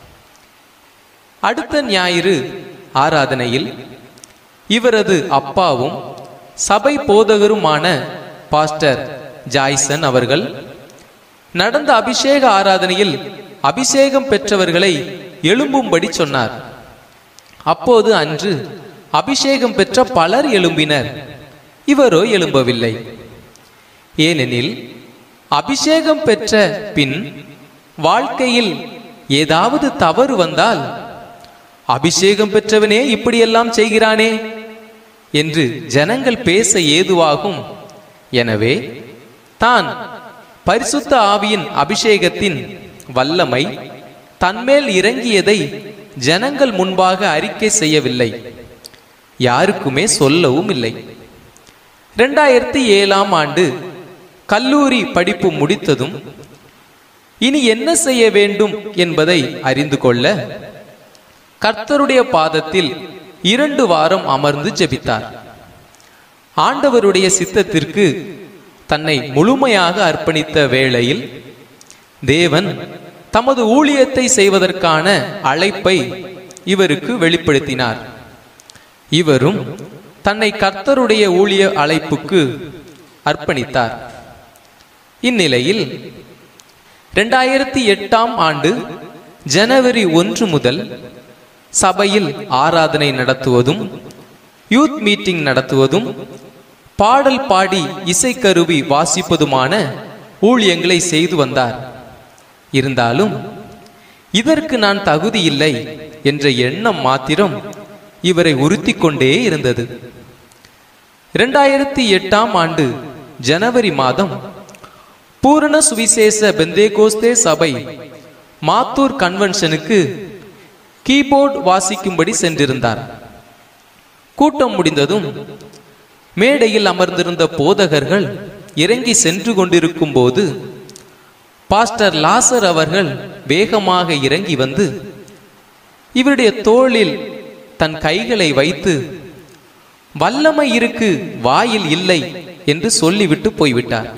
அடுத்த ஞாயிறு ஆராதனையில் இவரது அப்பாவும் சபை போதகருமான பாஸ்டர் ஜாய்சன் அவர்கள் நடந்த அபிஷேக ஆராதனையில் அபிஷேகம் பெற்றவர்களை எழும்பும்படி சொன்னார் அப்போது அன்று அபிஷேகம் பெற்ற பலர் எழும்பினர் இவரோ எழும்பவில்லை ஏனெனில் அபிஷேகம் பெற்ற பின் வாழ்க்கையில் ஏதாவது தவறு வந்தால் அபிஷேகம் பெற்றவனே இப்படியெல்லாம் செய்கிறானே என்று ஜனங்கள் பேச ஏதுவாகும் எனவே தான் பரிசுத்த ஆவியின் அபிஷேகத்தின் வல்லமை தன்மேல் இறங்கியதை ஜனங்கள் முன்பாக அறிக்கை செய்யவில்லை யாருக்குமே சொல்லவும் இல்லை இரண்டாயிரத்தி ஏழாம் ஆண்டு கல்லூரி படிப்பு முடித்ததும் இனி என்ன செய்ய வேண்டும் என்பதை அறிந்து கொள்ள கர்த்தருடைய பாதத்தில் இரண்டு வாரம் அமர்ந்து ஜெபித்தார் ஆண்டவருடைய சித்தத்திற்கு தன்னை முழுமையாக அர்ப்பணித்த வேளையில் தேவன் தமது ஊழியத்தை செய்வதற்கான அழைப்பை இவருக்கு வெளிப்படுத்தினார் இவரும் தன்னை கர்த்தருடைய ஊழிய அழைப்புக்கு அர்ப்பணித்தார் இந்நிலையில் இரண்டாயிரத்தி எட்டாம் ஆண்டு ஜனவரி ஒன்று முதல் சபையில் ஆராதனை நடத்துவதும் யூத் மீட்டிங் நடத்துவதும் பாடல் பாடி இசைக்கருவி வாசிப்பதுமான ஊழியங்களை செய்து வந்தார் இருந்தாலும் இதற்கு நான் தகுதி இல்லை என்ற எண்ணம் மாத்திரம் இவரை உறுத்தி கொண்டே இருந்தது இரண்டாயிரத்தி எட்டாம் ஆண்டு ஜனவரி மாதம் பூரண சுவிசேஷ பெந்தேகோஸ்தே சபை மாத்தூர் கன்வென்ஷனுக்கு கீபோர்ட் வாசிக்கும்படி சென்றிருந்தார் கூட்டம் முடிந்ததும் மேடையில் அமர்ந்திருந்த போதகர்கள் இறங்கி சென்று கொண்டிருக்கும் போது பாஸ்டர் லாசர் அவர்கள் வேகமாக இறங்கி வந்து இவருடைய தோளில் தன் கைகளை வைத்து வல்லமை இருக்கு வாயில் இல்லை என்று சொல்லிவிட்டு போய்விட்டார்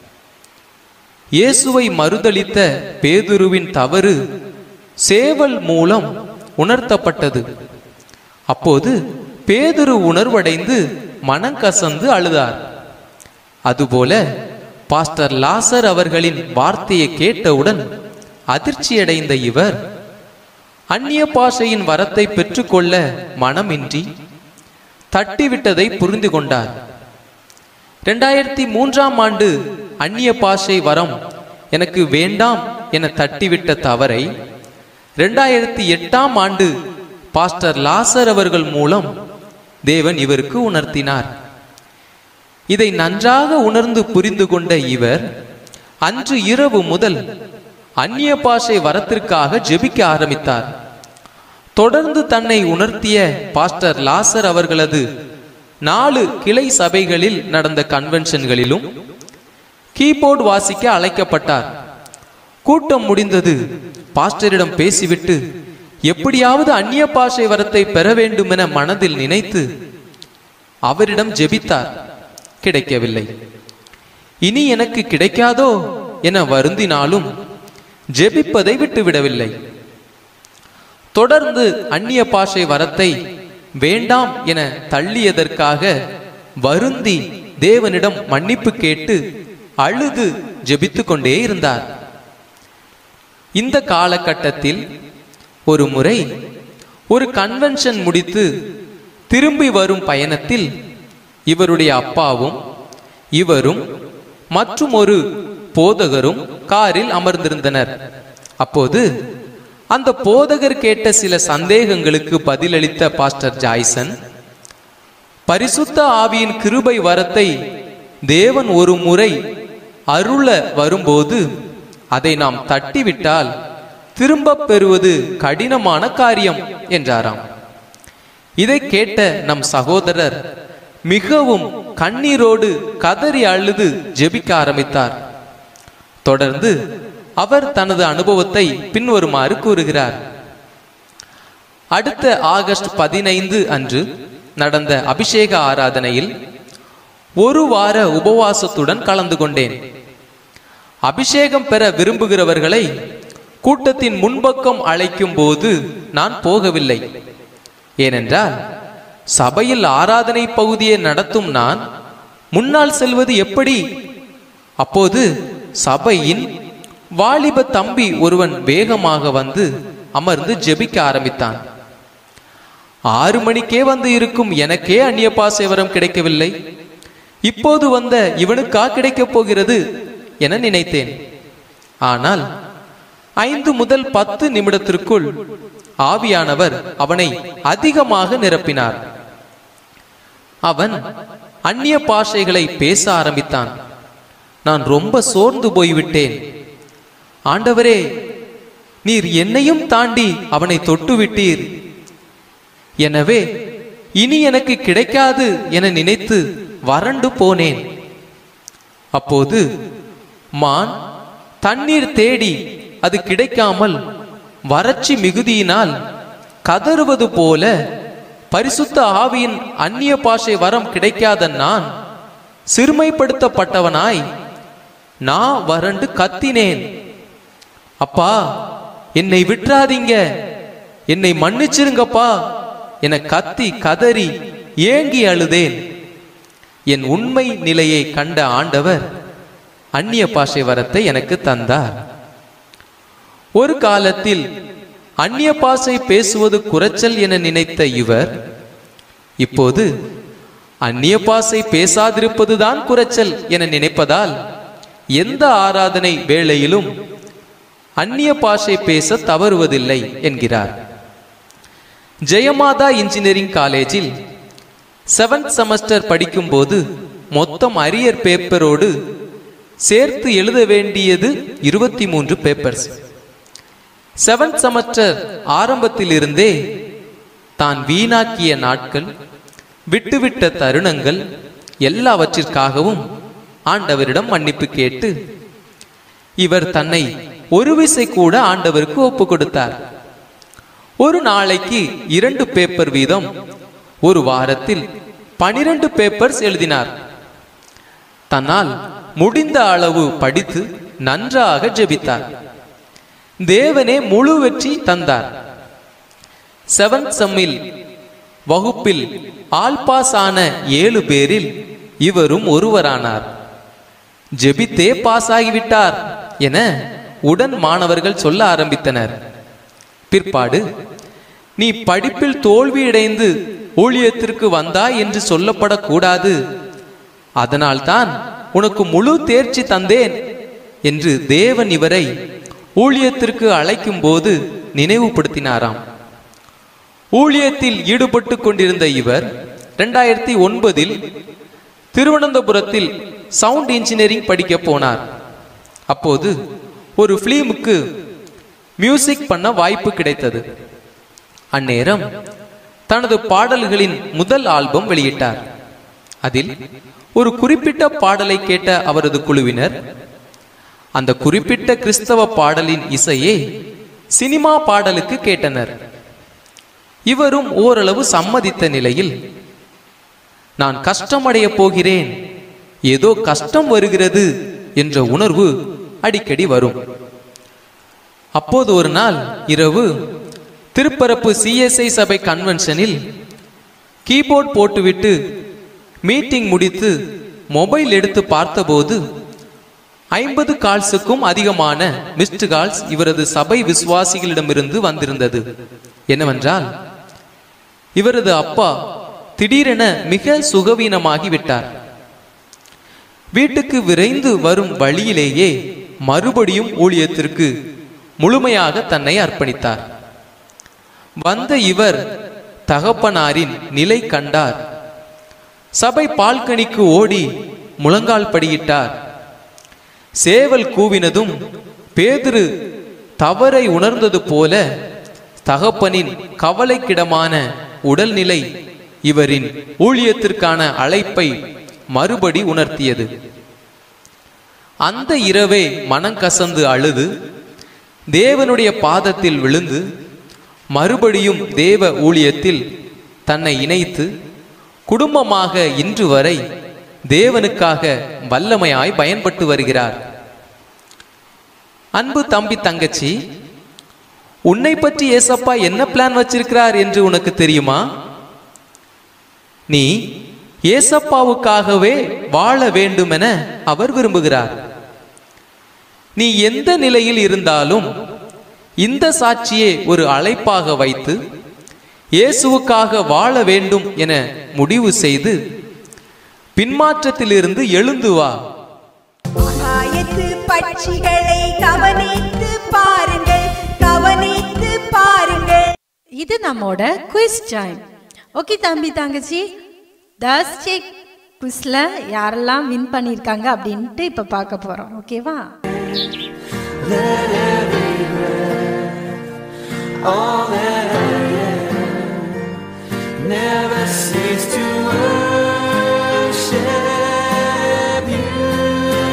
இயேசுவை மறுதளித்த பேதுருவின் தவறு சேவல் மூலம் உணர்த்தப்பட்டது அப்போது பேதுரு உணர்வடைந்து மனங்கசந்து அழுதார் அதுபோல பாஸ்டர் லாசர் அவர்களின் வார்த்தையை கேட்டவுடன் அதிர்ச்சியடைந்த இவர் அந்நிய பாஷையின் வரத்தை பெற்றுக்கொள்ள மனமின்றி தட்டிவிட்டதை புரிந்து கொண்டார் இரண்டாயிரத்தி மூன்றாம் ஆண்டு அந்நிய பாஷை வரம் எனக்கு வேண்டாம் என தட்டிவிட்ட தவறை இரண்டாயிரத்தி எட்டாம் ஆண்டு பாஸ்டர் லாசர் அவர்கள் மூலம் தேவன் இவருக்கு உணர்த்தினார் இதை நன்றாக உணர்ந்து புரிந்து கொண்ட இவர் அன்று இரவு முதல் அந்நிய பாஷை வரத்திற்காக ஜெபிக்க ஆரம்பித்தார் தொடர்ந்து தன்னை உணர்த்திய பாஸ்டர் லாசர் அவர்களது நாலு கிளை சபைகளில் நடந்த கன்வென்ஷன்களிலும் கீபோர்டு வாசிக்க அழைக்கப்பட்டார் கூட்டம் முடிந்தது பாஸ்டரிடம் பேசிவிட்டு எப்படியாவது அந்நிய பாஷை வரத்தை பெற வேண்டும் என மனதில் நினைத்து அவரிடம் ஜெபித்தார் கிடைக்கவில்லை இனி எனக்கு கிடைக்காதோ என வருந்தினாலும் ஜெபிப்பதை விட்டுவிடவில்லை தொடர்ந்து அந்நிய பாஷை வரத்தை வேண்டாம் என தள்ளியதற்காக வருந்தி தேவனிடம் மன்னிப்பு கேட்டு அழுது ஜெபித்துக் கொண்டே இருந்தார் இந்த காலகட்டத்தில் ஒரு முறை ஒரு கன்வென்ஷன் முடித்து திரும்பி வரும் பயணத்தில் இவருடைய அப்பாவும் இவரும் மற்றும் ஒரு போதகரும் காரில் அமர்ந்திருந்தனர் அப்போது அந்த போதகர் கேட்ட சில சந்தேகங்களுக்கு பதிலளித்த பாஸ்டர் ஜாய்சன் பரிசுத்த ஆவியின் கிருபை வரத்தை தேவன் ஒரு முறை அருள வரும்போது அதை நாம் தட்டிவிட்டால் திரும்பப் பெறுவது கடினமான காரியம் என்றாராம் இதை கேட்ட நம் சகோதரர் மிகவும் கண்ணீரோடு கதறி அழுது ஜெபிக்க ஆரம்பித்தார் தொடர்ந்து அவர் தனது அனுபவத்தை பின்வருமாறு கூறுகிறார் அடுத்த ஆகஸ்ட் பதினைந்து அன்று நடந்த அபிஷேக ஆராதனையில் ஒரு வார உபவாசத்துடன் கலந்து கொண்டேன் அபிஷேகம் பெற விரும்புகிறவர்களை கூட்டத்தின் முன்பக்கம் அழைக்கும் போது நான் போகவில்லை ஏனென்றால் சபையில் ஆராதனை பகுதியை நடத்தும் நான் முன்னால் செல்வது எப்படி அப்போது சபையின் வாலிப தம்பி ஒருவன் வேகமாக வந்து அமர்ந்து ஜெபிக்க ஆரம்பித்தான் ஆறு மணிக்கே வந்து இருக்கும் எனக்கே அந்நிய பாசை வரம் கிடைக்கவில்லை இப்போது வந்த இவனுக்கா கிடைக்கப் போகிறது என நினைத்தேன் ஆனால் ஐந்து முதல் பத்து நிமிடத்திற்குள் ஆவியானவர் அவனை அதிகமாக நிரப்பினார் அவன் அந்நிய பாஷைகளை பேச ஆரம்பித்தான் நான் ரொம்ப சோர்ந்து போய்விட்டேன் ஆண்டவரே நீர் என்னையும் தாண்டி அவனை தொட்டு விட்டீர் எனவே இனி எனக்கு கிடைக்காது என நினைத்து வறண்டு போனேன் அப்போது மான் தண்ணீர் தேடி அது கிடைக்காமல் வறட்சி மிகுதியினால் கதறுவது போல பரிசுத்த ஆவியின் அந்நிய பாஷை வரம் கிடைக்காத நான் சிறுமைப்படுத்தப்பட்டவனாய் நான் வறண்டு கத்தினேன் அப்பா என்னை விட்டுறாதீங்க என்னை மன்னிச்சிருங்கப்பா என கத்தி கதறி ஏங்கி அழுதேன் என் உண்மை நிலையை கண்ட ஆண்டவர் அந்நிய பாஷை வரத்தை எனக்கு தந்தார் ஒரு காலத்தில் அந்நிய பாஷை பேசுவது குறைச்சல் என நினைத்த இவர் இப்போது அந்நிய பாஷை பேசாதிருப்பதுதான் குறைச்சல் என நினைப்பதால் எந்த ஆராதனை வேளையிலும் அந்நிய பாஷை பேச தவறுவதில்லை என்கிறார் ஜெயமாதா இன்ஜினியரிங் காலேஜில் செவன்த் செமஸ்டர் படிக்கும்போது மொத்தம் அரியர் பேப்பரோடு சேர்த்து எழுத வேண்டியது இருபத்தி மூன்று பேப்பர்ஸ் செவன்த் செமஸ்டர் ஆரம்பத்திலிருந்தே தான் வீணாக்கிய நாட்கள் விட்டுவிட்ட தருணங்கள் எல்லாவற்றிற்காகவும் ஆண்டவரிடம் மன்னிப்பு கேட்டு இவர் தன்னை ஒரு விசை கூட ஆண்டவருக்கு ஒப்பு கொடுத்தார் ஒரு நாளைக்கு இரண்டு பேப்பர் வீதம் ஒரு வாரத்தில் பனிரெண்டு பேப்பர்ஸ் எழுதினார் தன்னால் முடிந்த அளவு படித்து நன்றாக ஜெபித்தார் தேவனே முழு வெற்றி தந்தார் செவன்த் செம்மில் வகுப்பில் ஆல் பாஸ் ஆன ஏழு பேரில் இவரும் ஒருவரானார் ஜெபித்தே பாஸ் ஆகிவிட்டார் என உடன் மாணவர்கள் சொல்ல ஆரம்பித்தனர் பிற்பாடு நீ படிப்பில் தோல்வியடைந்து ஊழியத்திற்கு வந்தாய் என்று சொல்லப்படக்கூடாது அதனால்தான் உனக்கு முழு தேர்ச்சி தந்தேன் என்று தேவன் இவரை ஊழியத்திற்கு அழைக்கும் போது நினைவுபடுத்தினாராம் ஊழியத்தில் ஈடுபட்டு கொண்டிருந்த இவர் இரண்டாயிரத்தி ஒன்பதில் திருவனந்தபுரத்தில் சவுண்ட் இன்ஜினியரிங் படிக்க போனார் அப்போது ஒரு ஃபிலிமுக்கு மியூசிக் பண்ண வாய்ப்பு கிடைத்தது அந்நேரம் தனது பாடல்களின் முதல் ஆல்பம் வெளியிட்டார் அதில் ஒரு குறிப்பிட்ட பாடலை கேட்ட அவரது குழுவினர் அந்த குறிப்பிட்ட கிறிஸ்தவ பாடலின் இசையை சினிமா பாடலுக்கு கேட்டனர் இவரும் ஓரளவு சம்மதித்த நிலையில் நான் கஷ்டமடைய போகிறேன் ஏதோ கஷ்டம் வருகிறது என்ற உணர்வு அடிக்கடி வரும் அப்போது ஒரு நாள் இரவு திருப்பரப்பு சிஎஸ்ஐ சபை கன்வென்ஷனில் கீபோர்ட் போட்டுவிட்டு மீட்டிங் முடித்து மொபைல் எடுத்து பார்த்தபோது ஐம்பது கால்ஸுக்கும் அதிகமான மிஸ்டு கால்ஸ் இவரது சபை விசுவாசிகளிடமிருந்து வந்திருந்தது என்னவென்றால் இவரது அப்பா திடீரென மிக சுகவீனமாகி விட்டார் வீட்டுக்கு விரைந்து வரும் வழியிலேயே மறுபடியும் ஊழியத்திற்கு முழுமையாக தன்னை அர்ப்பணித்தார் வந்த இவர் தகப்பனாரின் நிலை கண்டார் சபை பால்கனிக்கு ஓடி முழங்கால் படியிட்டார் சேவல் கூவினதும் பேதுரு தவறை உணர்ந்தது போல தகப்பனின் கவலைக்கிடமான உடல்நிலை இவரின் ஊழியத்திற்கான அழைப்பை மறுபடி உணர்த்தியது அந்த இரவே மனங்கசந்து அழுது தேவனுடைய பாதத்தில் விழுந்து மறுபடியும் தேவ ஊழியத்தில் தன்னை இணைத்து குடும்பமாக இன்று வரை தேவனுக்காக வல்லமையாய் பயன்பட்டு வருகிறார் அன்பு தம்பி தங்கச்சி உன்னை பற்றி ஏசப்பா என்ன பிளான் வச்சிருக்கிறார் என்று உனக்கு தெரியுமா நீ ஏசப்பாவுக்காகவே வாழ வேண்டுமென அவர் விரும்புகிறார் நீ எந்த நிலையில் இருந்தாலும் இந்த சாட்சியை ஒரு அழைப்பாக வைத்து இயேசுவுக்காக வாழ வேண்டும் என முடிவு செய்து பின்மாற்றத்திலிருந்து எழுந்து வா ஆகாயத்து பட்சிகளை கவனித்து பாருங்கள் கவனித்து பாருங்கள் இது நம்மோட குவிஸ் டைம் ஓகே தம்பி தங்கச்சி தர்ஸ்டே குவிஸ்ல யாரெல்லாம் வின் பண்ணியிருக்காங்க அப்படின்ட்டு இப்போ பார்க்க போறோம் ஓகேவா never cease to worship you.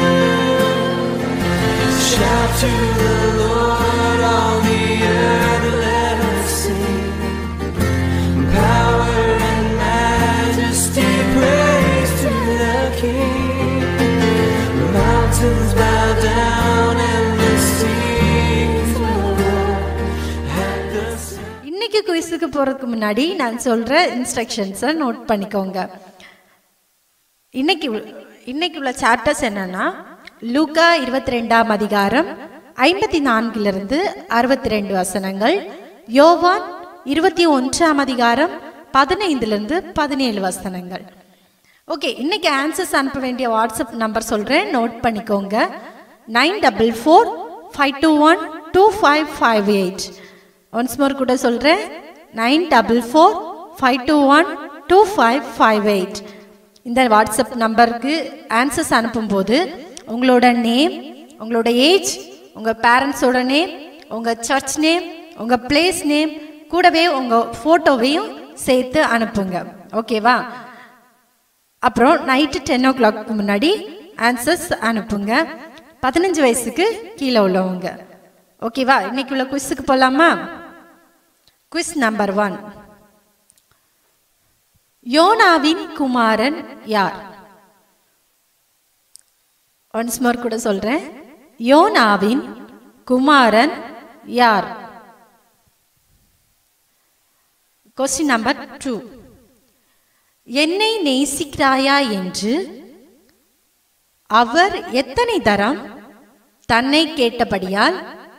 to the Lord, all the earth let us sing. Power and majesty, praise to the King. Mountains bow down and the seas will walk at the sound. இன்னைக்கு குயிஸுக்கு போகிறதுக்கு முன்னாடி நான் சொல்கிற இன்ஸ்ட்ரக்ஷன்ஸை நோட் பண்ணிக்கோங்க இன்னைக்கு உள்ள- இன்னைக்கு உள்ள சாப்டர்ஸ் என்னன்னா லூக்கா இருபத்தி ரெண்டாம் அதிகாரம் ஐம்பத்தி நான்கிலிருந்து அறுபத்தி ரெண்டு வசனங்கள் யோவான் இருபத்தி ஒன்றாம் அதிகாரம் பதினைந்திலிருந்து பதினேழு வசனங்கள் ஓகே இன்னைக்கு ஆன்சர்ஸ் அனுப்ப வேண்டிய வாட்ஸ்அப் நம்பர் சொல்கிறேன் நோட் பண்ணிக்கோங்க nine double four five two one two five five eight once more கூட சொல்கிறேன் nine double four five two one two five five eight இந்த வாட்ஸ்அப் நம்பருக்கு ஆன்சர்ஸ் அனுப்பும்போது உங்களோட நேம் உங்களோட ஏஜ் உங்கள் பேரண்ட்ஸோட நேம் உங்கள் சர்ச் நேம் உங்கள் பிளேஸ் நேம் கூடவே உங்கள் ஃபோட்டோவையும் சேர்த்து அனுப்புங்க ஓகேவா அப்புறம் நைட்டு டென் ஓ கிளாக்கு முன்னாடி ஆன்சர்ஸ் அனுப்புங்க பதினஞ்சு வயசுக்கு கீழே உள்ளவங்க ஓகேவா இன்னைக்கு உள்ள குவிஸுக்கு போகலாமா குவிஸ் நம்பர் ஒன் யோனாவின் குமாரன் யார் ஒன்ஸ் மோர் கூட சொல்றேன் யோனாவின் குமாரன் யார் கொஸ்டின் நம்பர் டூ என்னை நேசிக்கிறாயா என்று அவர் எத்தனை தரம் தன்னை கேட்டபடியால்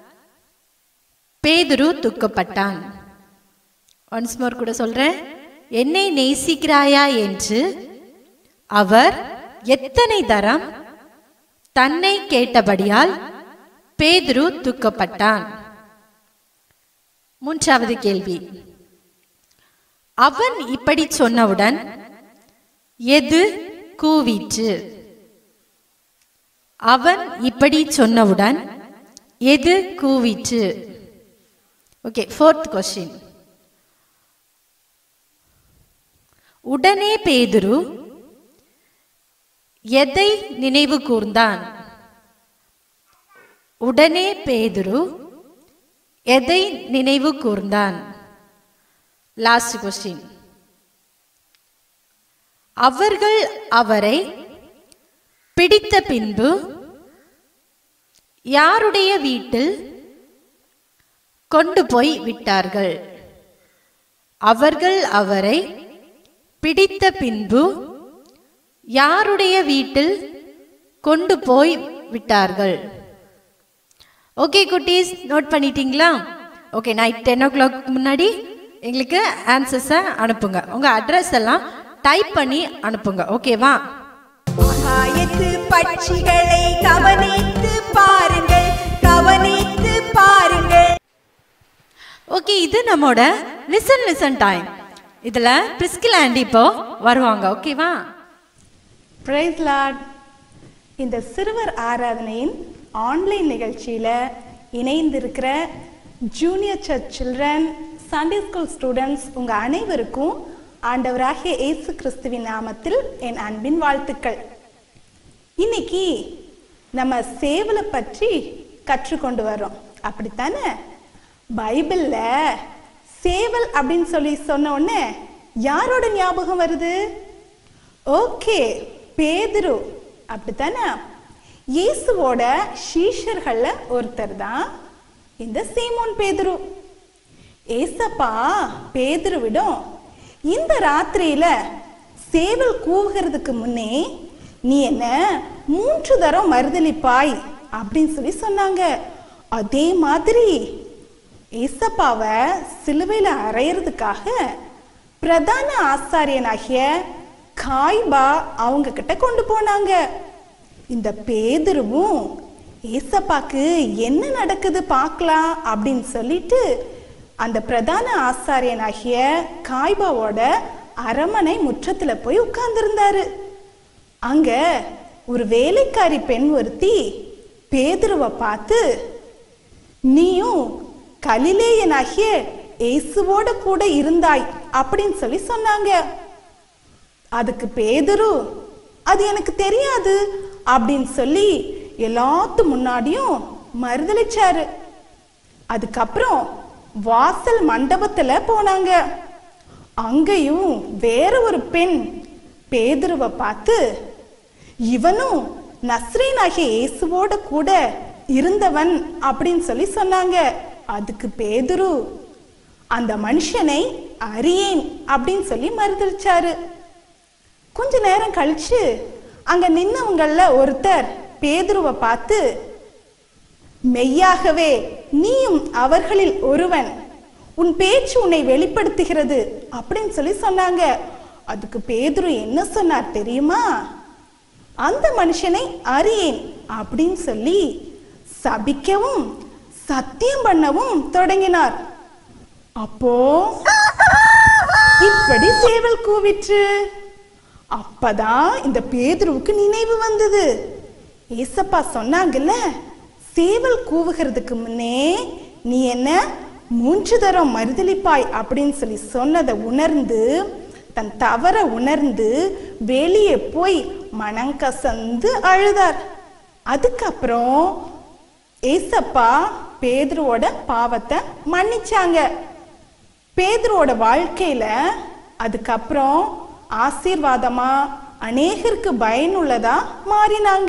பேதுரு துக்கப்பட்டான் ஒன்ஸ் மோர் கூட சொல்றேன் என்னை நேசிக்கிறாயா என்று அவர் எத்தனை தரம் தன்னை கேட்டபடியால் பேதுரு துக்கப்பட்டான் மூன்றாவது கேள்வி அவன் இப்படி சொன்னவுடன் எது கூவிற்று அவன் இப்படி சொன்னவுடன் எது கூவிற்று ஓகே ஃபோர்த் கொஸ்டின் உடனே பேதுரு எதை நினைவு கூர்ந்தான் உடனே பேதுரு எதை நினைவு கூர்ந்தான் லாஸ்ட் கொஸ்டின் அவர்கள் அவரை பிடித்த பின்பு யாருடைய வீட்டில் கொண்டு போய் விட்டார்கள் அவர்கள் அவரை பிடித்த பின்பு யாருடைய வீட்டில் கொண்டு போய் விட்டார்கள் ஓகே குட்டீஸ் நோட் பண்ணிட்டீங்களா okay night ten o'clock முன்னாடி எங்களுக்கு ஆன்சர்ஸை அனுப்புங்க உங்கள் அட்ரஸ் எல்லாம் டைப் பண்ணி அனுப்புங்க ஓகேவா ஆகாயத்து பட்சிகளை கவனித்து பாருங்கள் கவனித்து பாருங்கள் ஓகே இது நம்மோட லிசன் லிசன் டைம் இதில் பிரிஸ்கில் ஆண்டி இப்போ வருவாங்க ஓகேவா பிரைஸ் லார்ட் இந்த சிறுவர் ஆராதனையின் ஆன்லைன் நிகழ்ச்சியில் இணைந்திருக்கிற junior church children Sunday school students உங்கள் அனைவருக்கும் ஆண்டவராகிய இயேசு கிறிஸ்துவின் நாமத்தில் என் அன்பின் வாழ்த்துக்கள் இன்னைக்கு நம்ம சேவலை பற்றி கற்றுக்கொண்டு வரோம் அப்படித்தானே பைபிள்ல சேவல் அப்படின்னு சொல்லி சொன்ன உடனே யாரோட ஞாபகம் வருது ஓகே பேதுரு அப்படித்தானே இயேசுவோட சீஷர்கள்ல ஒருத்தர் தான் இந்த சீமோன் பேதுரு ஏசப்பா பேதுருவிடம் இந்த ராத்திரியில சேவல் கூவுகிறதுக்கு முன்னே நீ என்ன மூன்று தரம் மறுதலிப்பாய் அப்படின்னு சொல்லி சொன்னாங்க அதே மாதிரி ஏசப்பாவை சிலுவையில அறையிறதுக்காக பிரதான ஆசாரியனாகிய காய்பா அவங்க கிட்ட கொண்டு போனாங்க இந்த பேதுருவும் ஏசப்பாக்கு என்ன நடக்குது பார்க்கலாம் அப்படின்னு சொல்லிட்டு அந்த பிரதான ஆசாரியனாகிய காய்பாவோட அரமனை முற்றத்துல போய் உட்கார்ந்திருந்தாரு அங்க ஒரு வேலைக்காரி பெண் ஒருத்தி பேதுருவை பார்த்து நீயும் கலிலேயனாகிய இயேசுவோட கூட இருந்தாய் அப்படின்னு சொல்லி சொன்னாங்க அதுக்கு பேதுரு அது எனக்கு தெரியாது அப்படின்னு சொல்லி எல்லாத்து முன்னாடியும் மறுதளிச்சாரு அதுக்கப்புறம் வாசல் மண்டபத்துல போனாங்க அங்கேயும் வேற ஒரு பெண் பேதுருவை பார்த்து இவனும் நஸ்ரீனாகிய இயேசுவோட கூட இருந்தவன் அப்படின்னு சொல்லி சொன்னாங்க அதுக்கு பேதுரு அந்த மனுஷனை அறியேன் அப்படின்னு சொல்லி மறுதளிச்சாரு கொஞ்ச நேரம் கழிச்சு அங்க நின்னவங்கள ஒருத்தர் பேதுருவை பார்த்து மெய்யாகவே நீயும் அவர்களில் ஒருவன் உன் பேச்சு உன்னை வெளிப்படுத்துகிறது அப்படின்னு சொல்லி சொன்னாங்க அதுக்கு பேதுரு என்ன சொன்னார் தெரியுமா அந்த மனுஷனை அறியேன் அப்படின்னு சொல்லி சபிக்கவும் சத்தியம் பண்ணவும் தொடங்கினார் அப்போ இப்படி சேவல் கூவிற்று அப்பதான் இந்த பேதுருவுக்கு நினைவு வந்தது ஏசப்பா சொன்னாங்கல்ல சேவல் கூவுகிறதுக்கு முன்னே நீ என்ன மூன்று தரம் மறுதளிப்பாய் அப்படின்னு சொல்லி சொன்னதை உணர்ந்து தன் தவற உணர்ந்து வெளியே போய் மனங்கசந்து அழுதார் அதுக்கப்புறம் ஏசப்பா பேதுருவோட பாவத்தை மன்னிச்சாங்க பேதுருவோட வாழ்க்கையில அதுக்கப்புறம் ஆசீர்வாதமா அநேகருக்கு பயனுள்ளதா மாறினாங்க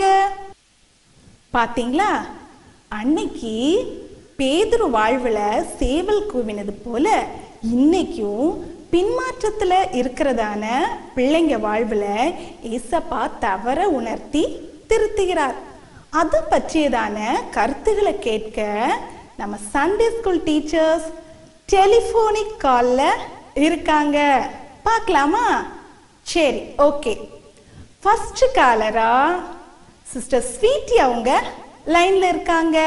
பாத்தீங்களா அன்னைக்கு பேதுரு வாழ்வுல சேவல் கூவினது போல இன்னைக்கும் பின்மாற்றத்துல இருக்கிறதான பிள்ளைங்க வாழ்வுல ஏசப்பா தவற உணர்த்தி திருத்துகிறார் அது பற்றியதான கருத்துக்களை கேட்க நம்ம சண்டே ஸ்கூல் டீச்சர்ஸ் டெலிஃபோனிக் கால்ல இருக்காங்க பார்க்கலாமா சரி ஓகே ஃபர்ஸ்ட் காலரா சிஸ்டர் ஸ்வீட்டி அவங்க லைன்ல இருக்காங்க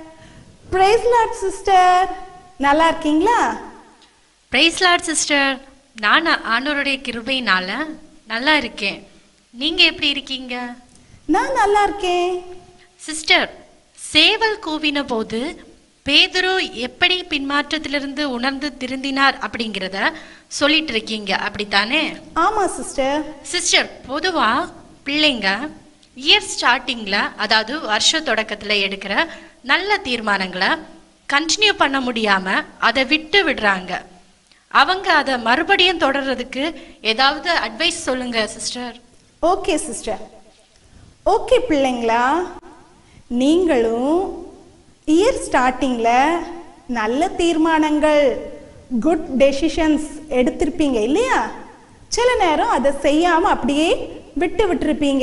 பிரைஸ் லார்ட் சிஸ்டர் நல்லா இருக்கீங்களா பிரைஸ் லார்ட் சிஸ்டர் நான் ஆண்டவருடைய கிருபையினால நல்லா இருக்கேன் நீங்க எப்படி இருக்கீங்க நான் நல்லா இருக்கேன் சிஸ்டர் சேவல் கூவின போது பேதுரு எப்படி பின்மாற்றத்திலிருந்து உணர்ந்து திருந்தினார் அப்படிங்கிறத சொல்லிட்டு இருக்கீங்க அப்படித்தானே ஆமா சிஸ்டர் சிஸ்டர் பொதுவா பிள்ளைங்க இயர் ஸ்டார்டிங்ல அதாவது வருஷ தொடக்கத்துல எடுக்கிற நல்ல தீர்மானங்களை கண்டினியூ பண்ண முடியாம அதை விட்டு விடுறாங்க அவங்க அதை மறுபடியும் தொடர்றதுக்கு ஏதாவது அட்வைஸ் சொல்லுங்க சிஸ்டர் ஓகே சிஸ்டர் ஓகே பிள்ளைங்களா நீங்களும் இயர் ஸ்டார்டிங்கில் நல்ல தீர்மானங்கள் குட் டெசிஷன்ஸ் எடுத்திருப்பீங்க இல்லையா சில நேரம் அதை செய்யாமல் அப்படியே விட்டு விட்டுருப்பீங்க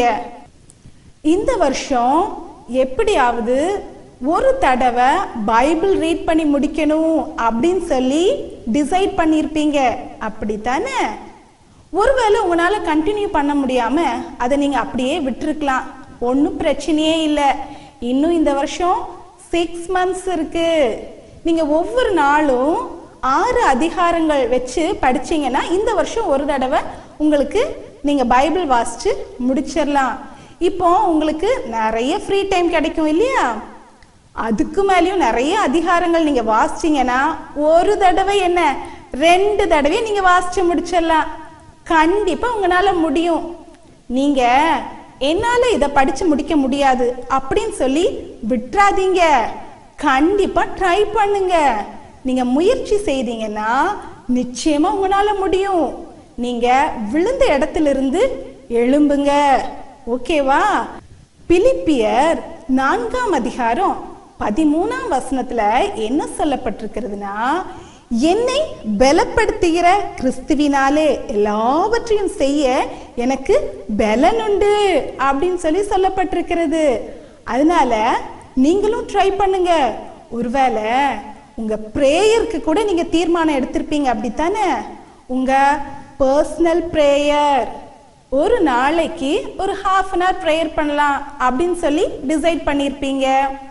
இந்த வருஷம் எப்படியாவது ஒரு தடவை பைபிள் ரீட் பண்ணி முடிக்கணும் அப்படின்னு சொல்லி டிசைட் பண்ணியிருப்பீங்க அப்படித்தானே ஒருவேளை உங்களால் கண்டினியூ பண்ண முடியாமல் அதை நீங்கள் அப்படியே விட்டுருக்கலாம் ஒன்றும் பிரச்சனையே இல்லை இன்னும் இந்த வருஷம் சிக்ஸ் மந்த்ஸ் இருக்கு நீங்கள் ஒவ்வொரு நாளும் ஆறு அதிகாரங்கள் வச்சு படிச்சீங்கன்னா இந்த வருஷம் ஒரு தடவை உங்களுக்கு நீங்கள் பைபிள் வாசிச்சு முடிச்சிடலாம் இப்போ உங்களுக்கு நிறைய ஃப்ரீ டைம் கிடைக்கும் இல்லையா அதுக்கு மேலேயும் நிறைய அதிகாரங்கள் நீங்க வாசிச்சீங்கன்னா ஒரு தடவை என்ன ரெண்டு தடவை நீங்க வாசிச்சு முடிச்சிடலாம் கண்டிப்பா உங்களால முடியும் நீங்க என்னால இதை படிச்சு முடிக்க முடியாது அப்படின்னு சொல்லி விட்டுறாதீங்க கண்டிப்பா ட்ரை பண்ணுங்க நீங்க முயற்சி செய்தீங்கன்னா நிச்சயமா உங்களால முடியும் நீங்க விழுந்த இடத்துல இருந்து எழும்புங்க ஓகேவா பிலிப்பியர் நான்காம் அதிகாரம் பதிமூணாம் வசனத்துல என்ன சொல்லப்பட்டிருக்கிறதுனா என்னை பலப்படுத்துகிற கிறிஸ்துவினாலே எல்லாவற்றையும் செய்ய எனக்கு பலன் உண்டு அப்படின்னு சொல்லி சொல்லப்பட்டிருக்கிறது அதனால நீங்களும் ட்ரை பண்ணுங்க ஒருவேளை உங்க ப்ரேயருக்கு கூட நீங்க தீர்மானம் எடுத்திருப்பீங்க அப்படித்தானே உங்க பர்சனல் ப்ரேயர் ஒரு நாளைக்கு ஒரு ஹாஃப் அன் ஹவர் ப்ரேயர் பண்ணலாம் அப்படின்னு சொல்லி டிசைட் பண்ணியிருப்பீங்க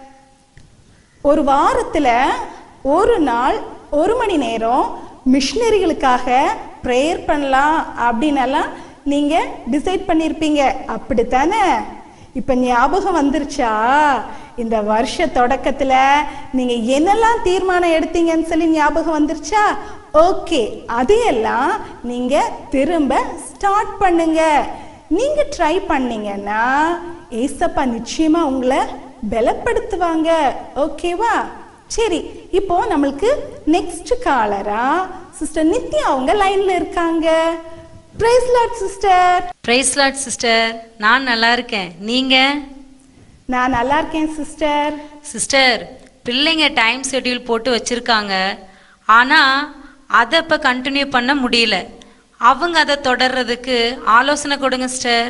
ஒரு வாரத்தில் ஒரு நாள் ஒரு மணி நேரம் மிஷினரிகளுக்காக ப்ரேயர் பண்ணலாம் அப்படின்னு எல்லாம் நீங்கள் டிசைட் பண்ணியிருப்பீங்க அப்படித்தானே இப்போ ஞாபகம் வந்துருச்சா இந்த வருஷ தொடக்கத்தில் நீங்கள் என்னெல்லாம் தீர்மானம் எடுத்தீங்கன்னு சொல்லி ஞாபகம் வந்துருச்சா ஓகே அதையெல்லாம் நீங்கள் திரும்ப ஸ்டார்ட் பண்ணுங்க நீங்கள் ட்ரை பண்ணீங்கன்னா ஏசப்பா நிச்சயமாக உங்களை பலப்படுத்துவாங்க ஓகேவா சரி இப்போ நம்மளுக்கு நெக்ஸ்ட் காலரா சிஸ்டர் நித்யா அவங்க லைன்ல இருக்காங்க praise lord sister praise lord sister நான் நல்லா இருக்கேன் நீங்க நான் நல்லா இருக்கேன் சிஸ்டர் சிஸ்டர் பிள்ளைங்க டைம் ஷெட்யூல் போட்டு வச்சிருக்காங்க ஆனா அதை இப்போ கண்டினியூ பண்ண முடியல அவங்க அதை தொடர்றதுக்கு ஆலோசனை கொடுங்க சிஸ்டர்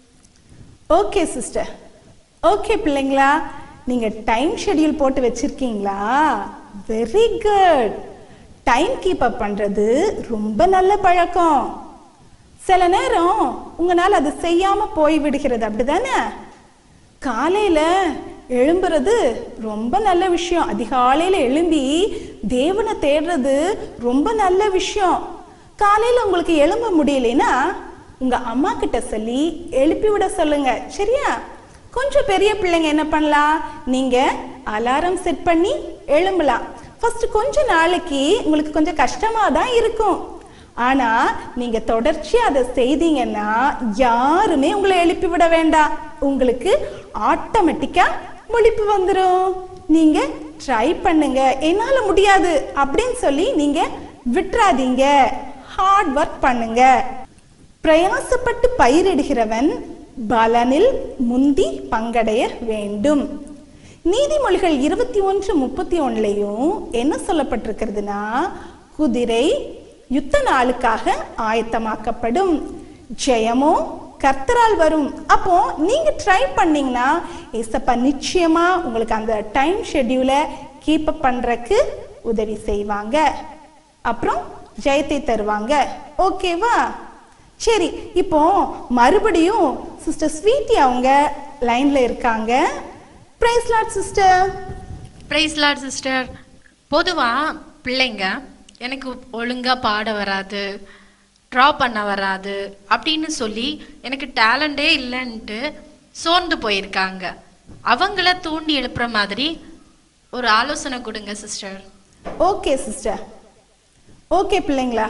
ஓகே சிஸ்டர் ஓகே பிள்ளைங்களா நீங்க டைம் ஷெட்யூல் போட்டு வச்சிருக்கீங்களா very good time keep up பண்றது ரொம்ப நல்ல பழக்கம் சில நேரம் உங்களால் அது செய்யாம போய் விடுகிறது அப்படிதானே காலையில எழும்புறது ரொம்ப நல்ல விஷயம் அதிகாலையில எழும்பி தேவனை தேடுறது ரொம்ப நல்ல விஷயம் காலையில உங்களுக்கு எழும்ப முடியலைன்னா உங்க அம்மா கிட்ட சொல்லி எழுப்பி விட சொல்லுங்க சரியா கொஞ்சம் பெரிய பிள்ளைங்க என்ன பண்ணலாம் நீங்க அலாரம் செட் பண்ணி எழும்பலாம் ஃபர்ஸ்ட் கொஞ்ச நாளைக்கு உங்களுக்கு கொஞ்சம் கஷ்டமா தான் இருக்கும் ஆனா நீங்க தொடர்ச்சியா அதை செய்தீங்கன்னா யாருமே உங்களை எழுப்பி விட வேண்டாம் உங்களுக்கு ஆட்டோமேட்டிக்கா முழிப்பு வந்துடும் நீங்க ட்ரை பண்ணுங்க என்னால முடியாது அப்படின்னு சொல்லி நீங்க விட்டுறாதீங்க ஹார்ட் ஒர்க் பண்ணுங்க பிரயாசப்பட்டு பயிரிடுகிறவன் பலனில் முந்தி பங்கடைய வேண்டும் நீதிமொழிகள் இருபத்தி ஒன்று முப்பத்தி ஒன்னுலையும் என்ன சொல்லப்பட்டிருக்கிறதுனா குதிரை யுத்த நாளுக்காக ஆயத்தமாக்கப்படும் ஜெயமோ கர்த்தரால் வரும் அப்போ நீங்க ட்ரை பண்ணீங்கன்னா ஏசப்பா நிச்சயமா உங்களுக்கு அந்த டைம் ஷெட்யூலை கீப் அப் பண்றதுக்கு உதவி செய்வாங்க அப்புறம் ஜெயத்தை தருவாங்க ஓகேவா சரி இப்போ மறுபடியும் சிஸ்டர் ஸ்வீட்டி அவங்க லைன்ல இருக்காங்க praise lord sister praise lord sister பொதுவாக பிள்ளைங்க எனக்கு ஒழுங்காக பாட வராது ட்ரா பண்ண வராது அப்படின்னு சொல்லி எனக்கு டேலண்டே இல்லைன்ட்டு சோர்ந்து போயிருக்காங்க அவங்கள தூண்டி எழுப்புற மாதிரி ஒரு ஆலோசனை கொடுங்க சிஸ்டர் ஓகே சிஸ்டர் ஓகே பிள்ளைங்களா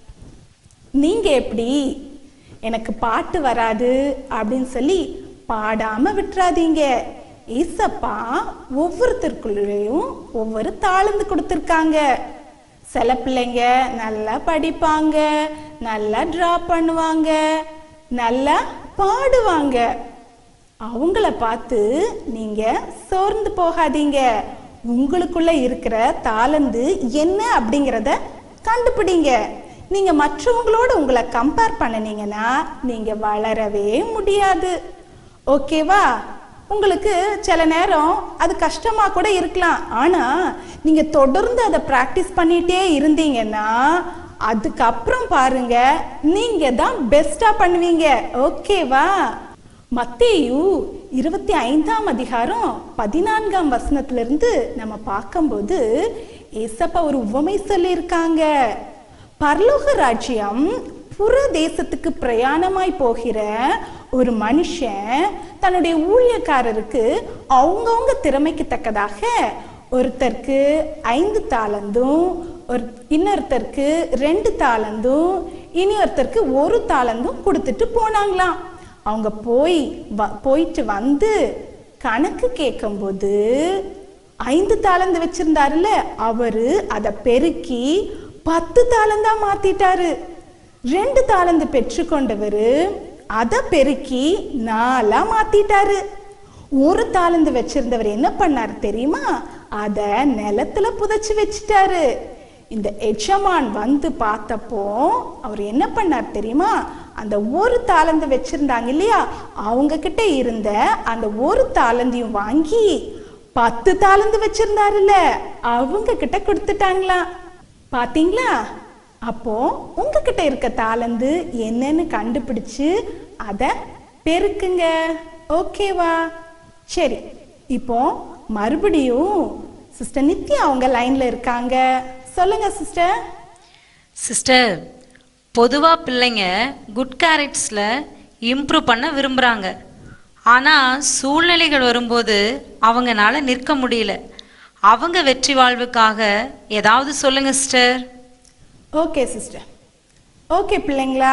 நீங்க எப்படி எனக்கு பாட்டு வராது அப்படின்னு சொல்லி பாடாம விட்டுறாதீங்க ஏசப்பா ஒவ்வொருத்தருக்குள்ளேயும் ஒவ்வொரு தாளந்து கொடுத்துருக்காங்க சில பிள்ளைங்க நல்லா படிப்பாங்க நல்லா ட்ரா பண்ணுவாங்க நல்லா பாடுவாங்க அவங்கள பார்த்து நீங்க சோர்ந்து போகாதீங்க உங்களுக்குள்ள இருக்கிற தாளந்து என்ன அப்படிங்கிறத கண்டுபிடிங்க நீங்க மற்றவங்களோட உங்களை கம்பேர் பண்ணுனீங்கன்னா நீங்க வளரவே முடியாது ஓகேவா உங்களுக்கு சில நேரம் அது கஷ்டமா கூட இருக்கலாம் ஆனா நீங்க தொடர்ந்து அதை பிராக்டிஸ் பண்ணிட்டே இருந்தீங்கன்னா அதுக்கப்புறம் பாருங்க நீங்க தான் பெஸ்டா பண்ணுவீங்க ஓகேவா மத்தேயு இருபத்தி ஐந்தாம் அதிகாரம் பதினான்காம் வசனத்திலிருந்து நம்ம பார்க்கும்போது ஏசப்பா ஒரு உவமை சொல்லியிருக்காங்க பரலோக ராஜ்யம் புற தேசத்துக்கு பிரயாணமாய் போகிற ஒரு மனுஷன் தன்னுடைய ஊழியக்காரருக்கு அவங்கவுங்க திறமைக்கு தக்கதாக ஒருத்தருக்கு ஐந்து தாளந்தும் ஒரு இன்னொருத்தருக்கு ரெண்டு தாளந்தும் இனி ஒருத்தருக்கு ஒரு தாளந்தும் கொடுத்துட்டு போனாங்களாம் அவங்க போய் வ- போயிட்டு வந்து கணக்கு கேட்கும்போது ஐந்து தாளந்து வச்சிருந்தாருல்ல அவரு அதை பெருக்கி பத்து தாளந்தா மாத்திட்டாரு ரெண்டு தாளந்து பெற்றுக்கொண்டவர் அதை பெருக்கி நாலா மாத்திட்டாரு ஒரு தாளந்து வச்சிருந்தவர் என்ன பண்ணாரு தெரியுமா அத நிலத்துல புதைச்சு வச்சிட்டாரு இந்த எஜமான் வந்து பார்த்தப்போ அவர் என்ன பண்ணார் தெரியுமா அந்த ஒரு தாளந்து வச்சிருந்தாங்க இல்லையா அவங்க கிட்ட இருந்த அந்த ஒரு தாளந்தையும் வாங்கி பத்து தாளந்து வச்சிருந்தாருல்ல அவங்க கிட்ட கொடுத்துட்டாங்களாம் பாத்தீங்களா அப்போ உங்ககிட்ட இருக்க தாளந்து என்னன்னு கண்டுபிடிச்சு அதை பெருக்குங்க ஓகேவா சரி இப்போ மறுபடியும் சிஸ்டர் நித்யா அவங்க லைன்ல இருக்காங்க சொல்லுங்க சிஸ்டர் சிஸ்டர் பொதுவாக பிள்ளைங்க குட் கேரக்ட்ஸில் இம்ப்ரூவ் பண்ண விரும்புகிறாங்க ஆனால் சூழ்நிலைகள் வரும்போது அவங்கனால நிற்க முடியல அவங்க வெற்றி வாழ்வுக்காக ஏதாவது சொல்லுங்க சிஸ்டர் ஓகே சிஸ்டர் ஓகே பிள்ளைங்களா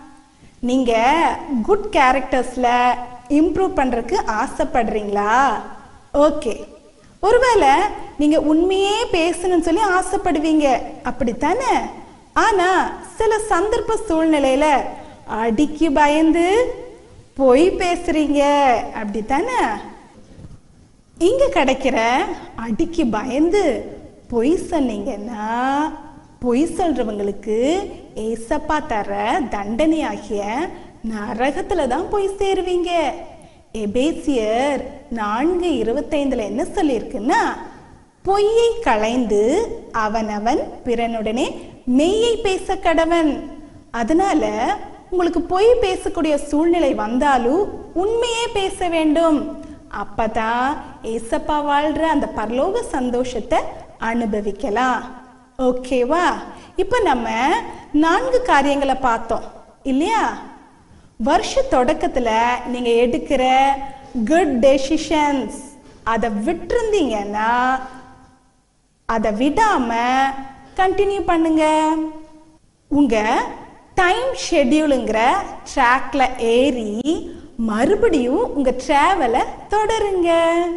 நீங்க குட் கேரக்டர்ஸ்ல இம்ப்ரூவ் பண்றதுக்கு ஆசைப்படுறீங்களா ஓகே ஒருவேளை நீங்க உண்மையே பேசணும்னு சொல்லி ஆசைப்படுவீங்க அப்படித்தானே ஆனா சில சந்தர்ப்ப சூழ்நிலையில அடிக்கு பயந்து பொய் பேசுறீங்க அப்படித்தானே இங்க கிடைக்கிற அடிக்கு பயந்து பொய் சொன்னீங்கன்னா பொய் சொல்றவங்களுக்கு ஏசப்பா தர தண்டனையாகிய நரகத்துல தான் போய் சேருவீங்க எபேசியர் நான்கு இருபத்தைந்துல என்ன சொல்லியிருக்குன்னா பொய்யை களைந்து அவனவன் பிறனுடனே மெய்யை பேச கடவன் அதனால உங்களுக்கு பொய் பேசக்கூடிய சூழ்நிலை வந்தாலும் உண்மையே பேச வேண்டும் அப்பதான் ஏசப்பா வாழ்ற அந்த பரலோக சந்தோஷத்தை அனுபவிக்கலாம் ஓகேவா இப்ப நம்ம நான்கு காரியங்களை பார்த்தோம் இல்லையா வருஷ தொடக்கத்துல நீங்க எடுக்கிற குட் டெசிஷன்ஸ் அதை விட்டுருந்தீங்கன்னா அதை விடாம கண்டினியூ பண்ணுங்க உங்க டைம் ஷெட்யூலுங்கிற ட்ராக்ல ஏறி மறுபடியும் உங்க டிராவலை தொடருங்க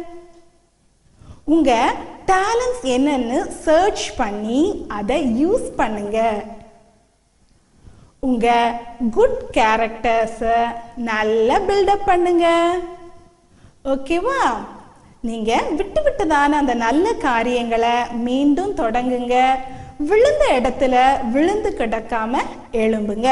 உங்க டேலண்ட்ஸ் என்னன்னு சர்ச் பண்ணி அதை யூஸ் பண்ணுங்க உங்க குட் கேரக்டர்ஸை நல்லா பில்டப் பண்ணுங்க ஓகேவா நீங்க விட்டு விட்டுதான அந்த நல்ல காரியங்களை மீண்டும் தொடங்குங்க விழுந்த இடத்துல விழுந்து கிடக்காம எழும்புங்க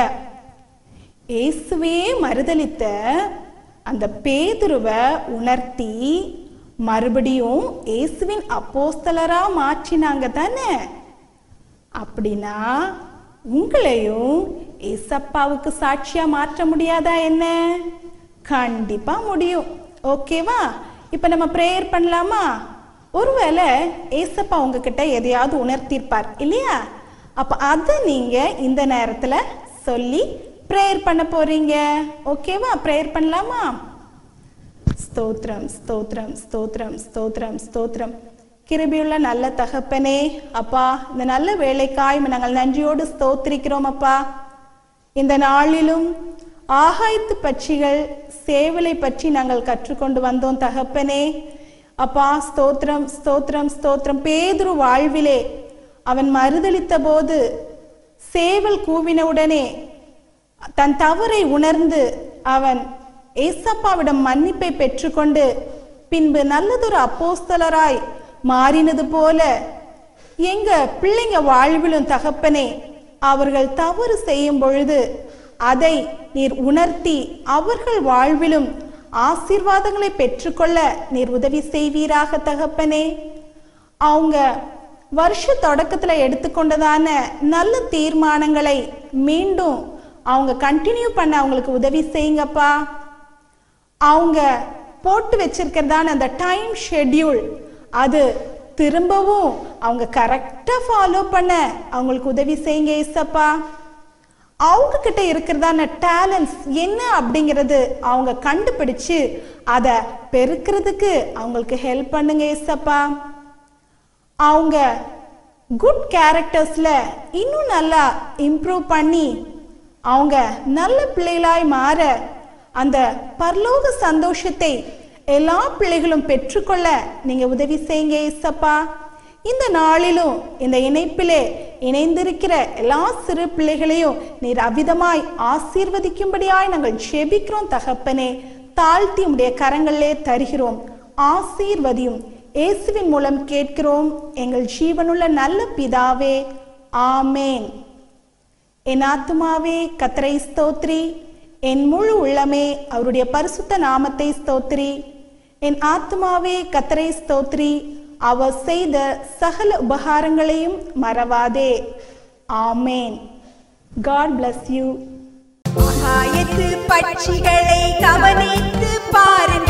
இயேசுவே மறுதலித்த அந்த பேதுருவை உணர்த்தி மறுபடியும் இயேசுவின் அப்போஸ்தலரா மாற்றினாங்க தானே அப்படின்னா உங்களையும் ஏசப்பாவுக்கு சாட்சியா மாற்ற முடியாதா என்ன கண்டிப்பா முடியும் ஓகேவா இப்ப நம்ம ப்ரேயர் பண்ணலாமா ஒருவேளை ஏசப்பா உங்ககிட்ட எதையாவது உணர்த்திருப்பார் இல்லையா அப்ப அதை நீங்க இந்த நேரத்துல சொல்லி ப்ரேயர் பண்ண போறீங்க ஓகேவா ப்ரேயர் பண்ணலாமா ஸ்தோத்ரம் ஸ்தோத்ரம் ஸ்தோத்ரம் ஸ்தோத்ரம் ஸ்தோத்ரம் கிருபியுள்ள நல்ல தகப்பனே அப்பா இந்த நல்ல வேலைக்காய் நாங்கள் நன்றியோடு ஸ்தோத்திரிக்கிறோம் அப்பா இந்த நாளிலும் ஆகாயத்து பட்சிகள் சேவலை பற்றி நாங்கள் கற்றுக்கொண்டு வந்தோம் தகப்பனே அப்பா ஸ்தோத்திரம் ஸ்தோத்திரம் ஸ்தோத்திரம் பேதுரு வாழ்விலே அவன் மறுதளித்த போது சேவல் கூவினவுடனே தன் தவறை உணர்ந்து அவன் ஏசப்பாவிடம் மன்னிப்பை பெற்றுக்கொண்டு பின்பு நல்லதொரு அப்போஸ்தலராய் மாறினது போல எங்க பிள்ளைங்க வாழ்விலும் தகப்பனே அவர்கள் தவறு செய்யும் பொழுது அதை நீர் உணர்த்தி அவர்கள் வாழ்விலும் ஆசீர்வாதங்களை பெற்றுக்கொள்ள நீர் உதவி செய்வீராக தகப்பனே அவங்க வருஷ தொடக்கத்துல எடுத்துக்கொண்டதான நல்ல தீர்மானங்களை மீண்டும் அவங்க கண்டினியூ பண்ண அவங்களுக்கு உதவி செய்யுங்கப்பா அவங்க போட்டு வச்சிருக்கிறதான அந்த டைம் ஷெட்யூல் அது திரும்பவும் அவங்க கரெக்டா ஃபாலோ பண்ண அவங்களுக்கு உதவி செய்யுங்க ஏசப்பா அவங்க கிட்ட இருக்கிறதான டேலண்ட்ஸ் என்ன அப்படிங்கிறது அவங்க கண்டுபிடிச்சு அதை பெருக்கிறதுக்கு அவங்களுக்கு ஹெல்ப் பண்ணுங்க ஏசப்பா அவங்க குட் கேரக்டர்ஸ்ல இன்னும் நல்லா இம்ப்ரூவ் பண்ணி அவங்க நல்ல பிள்ளைகளாய் மாற அந்த பரலோக சந்தோஷத்தை எல்லா பிள்ளைகளும் பெற்றுக்கொள்ள நீங்க உதவி செய்யுங்க ஏசப்பா இந்த நாளிலும் இந்த இணைப்பிலே இணைந்திருக்கிற எல்லா சிறு பிள்ளைகளையும் நீர் அவிதமாய் ஆசீர்வதிக்கும்படியாய் நாங்கள் ஜெபிக்கிறோம் தகப்பனே தாழ்த்தி உடைய கரங்களிலே தருகிறோம் ஆசீர்வதியும் இயேசுவின் மூலம் கேட்கிறோம் எங்கள் ஜீவனுள்ள நல்ல பிதாவே ஆமேன் என் ஆத்துமாவே கத்தரை ஸ்தோத்ரி என் முழு உள்ளமே அவருடைய பரிசுத்த நாமத்தை ஸ்தோத்ரி என் ஆத்துமாவே கத்தரை ஸ்தோத்ரி அவர் செய்த சகல உபகாரங்களையும் மறவாதே ஆமேன் காட் bless யூ ஆகாயத்து பட்சிகளை கவனித்து பாருங்கள்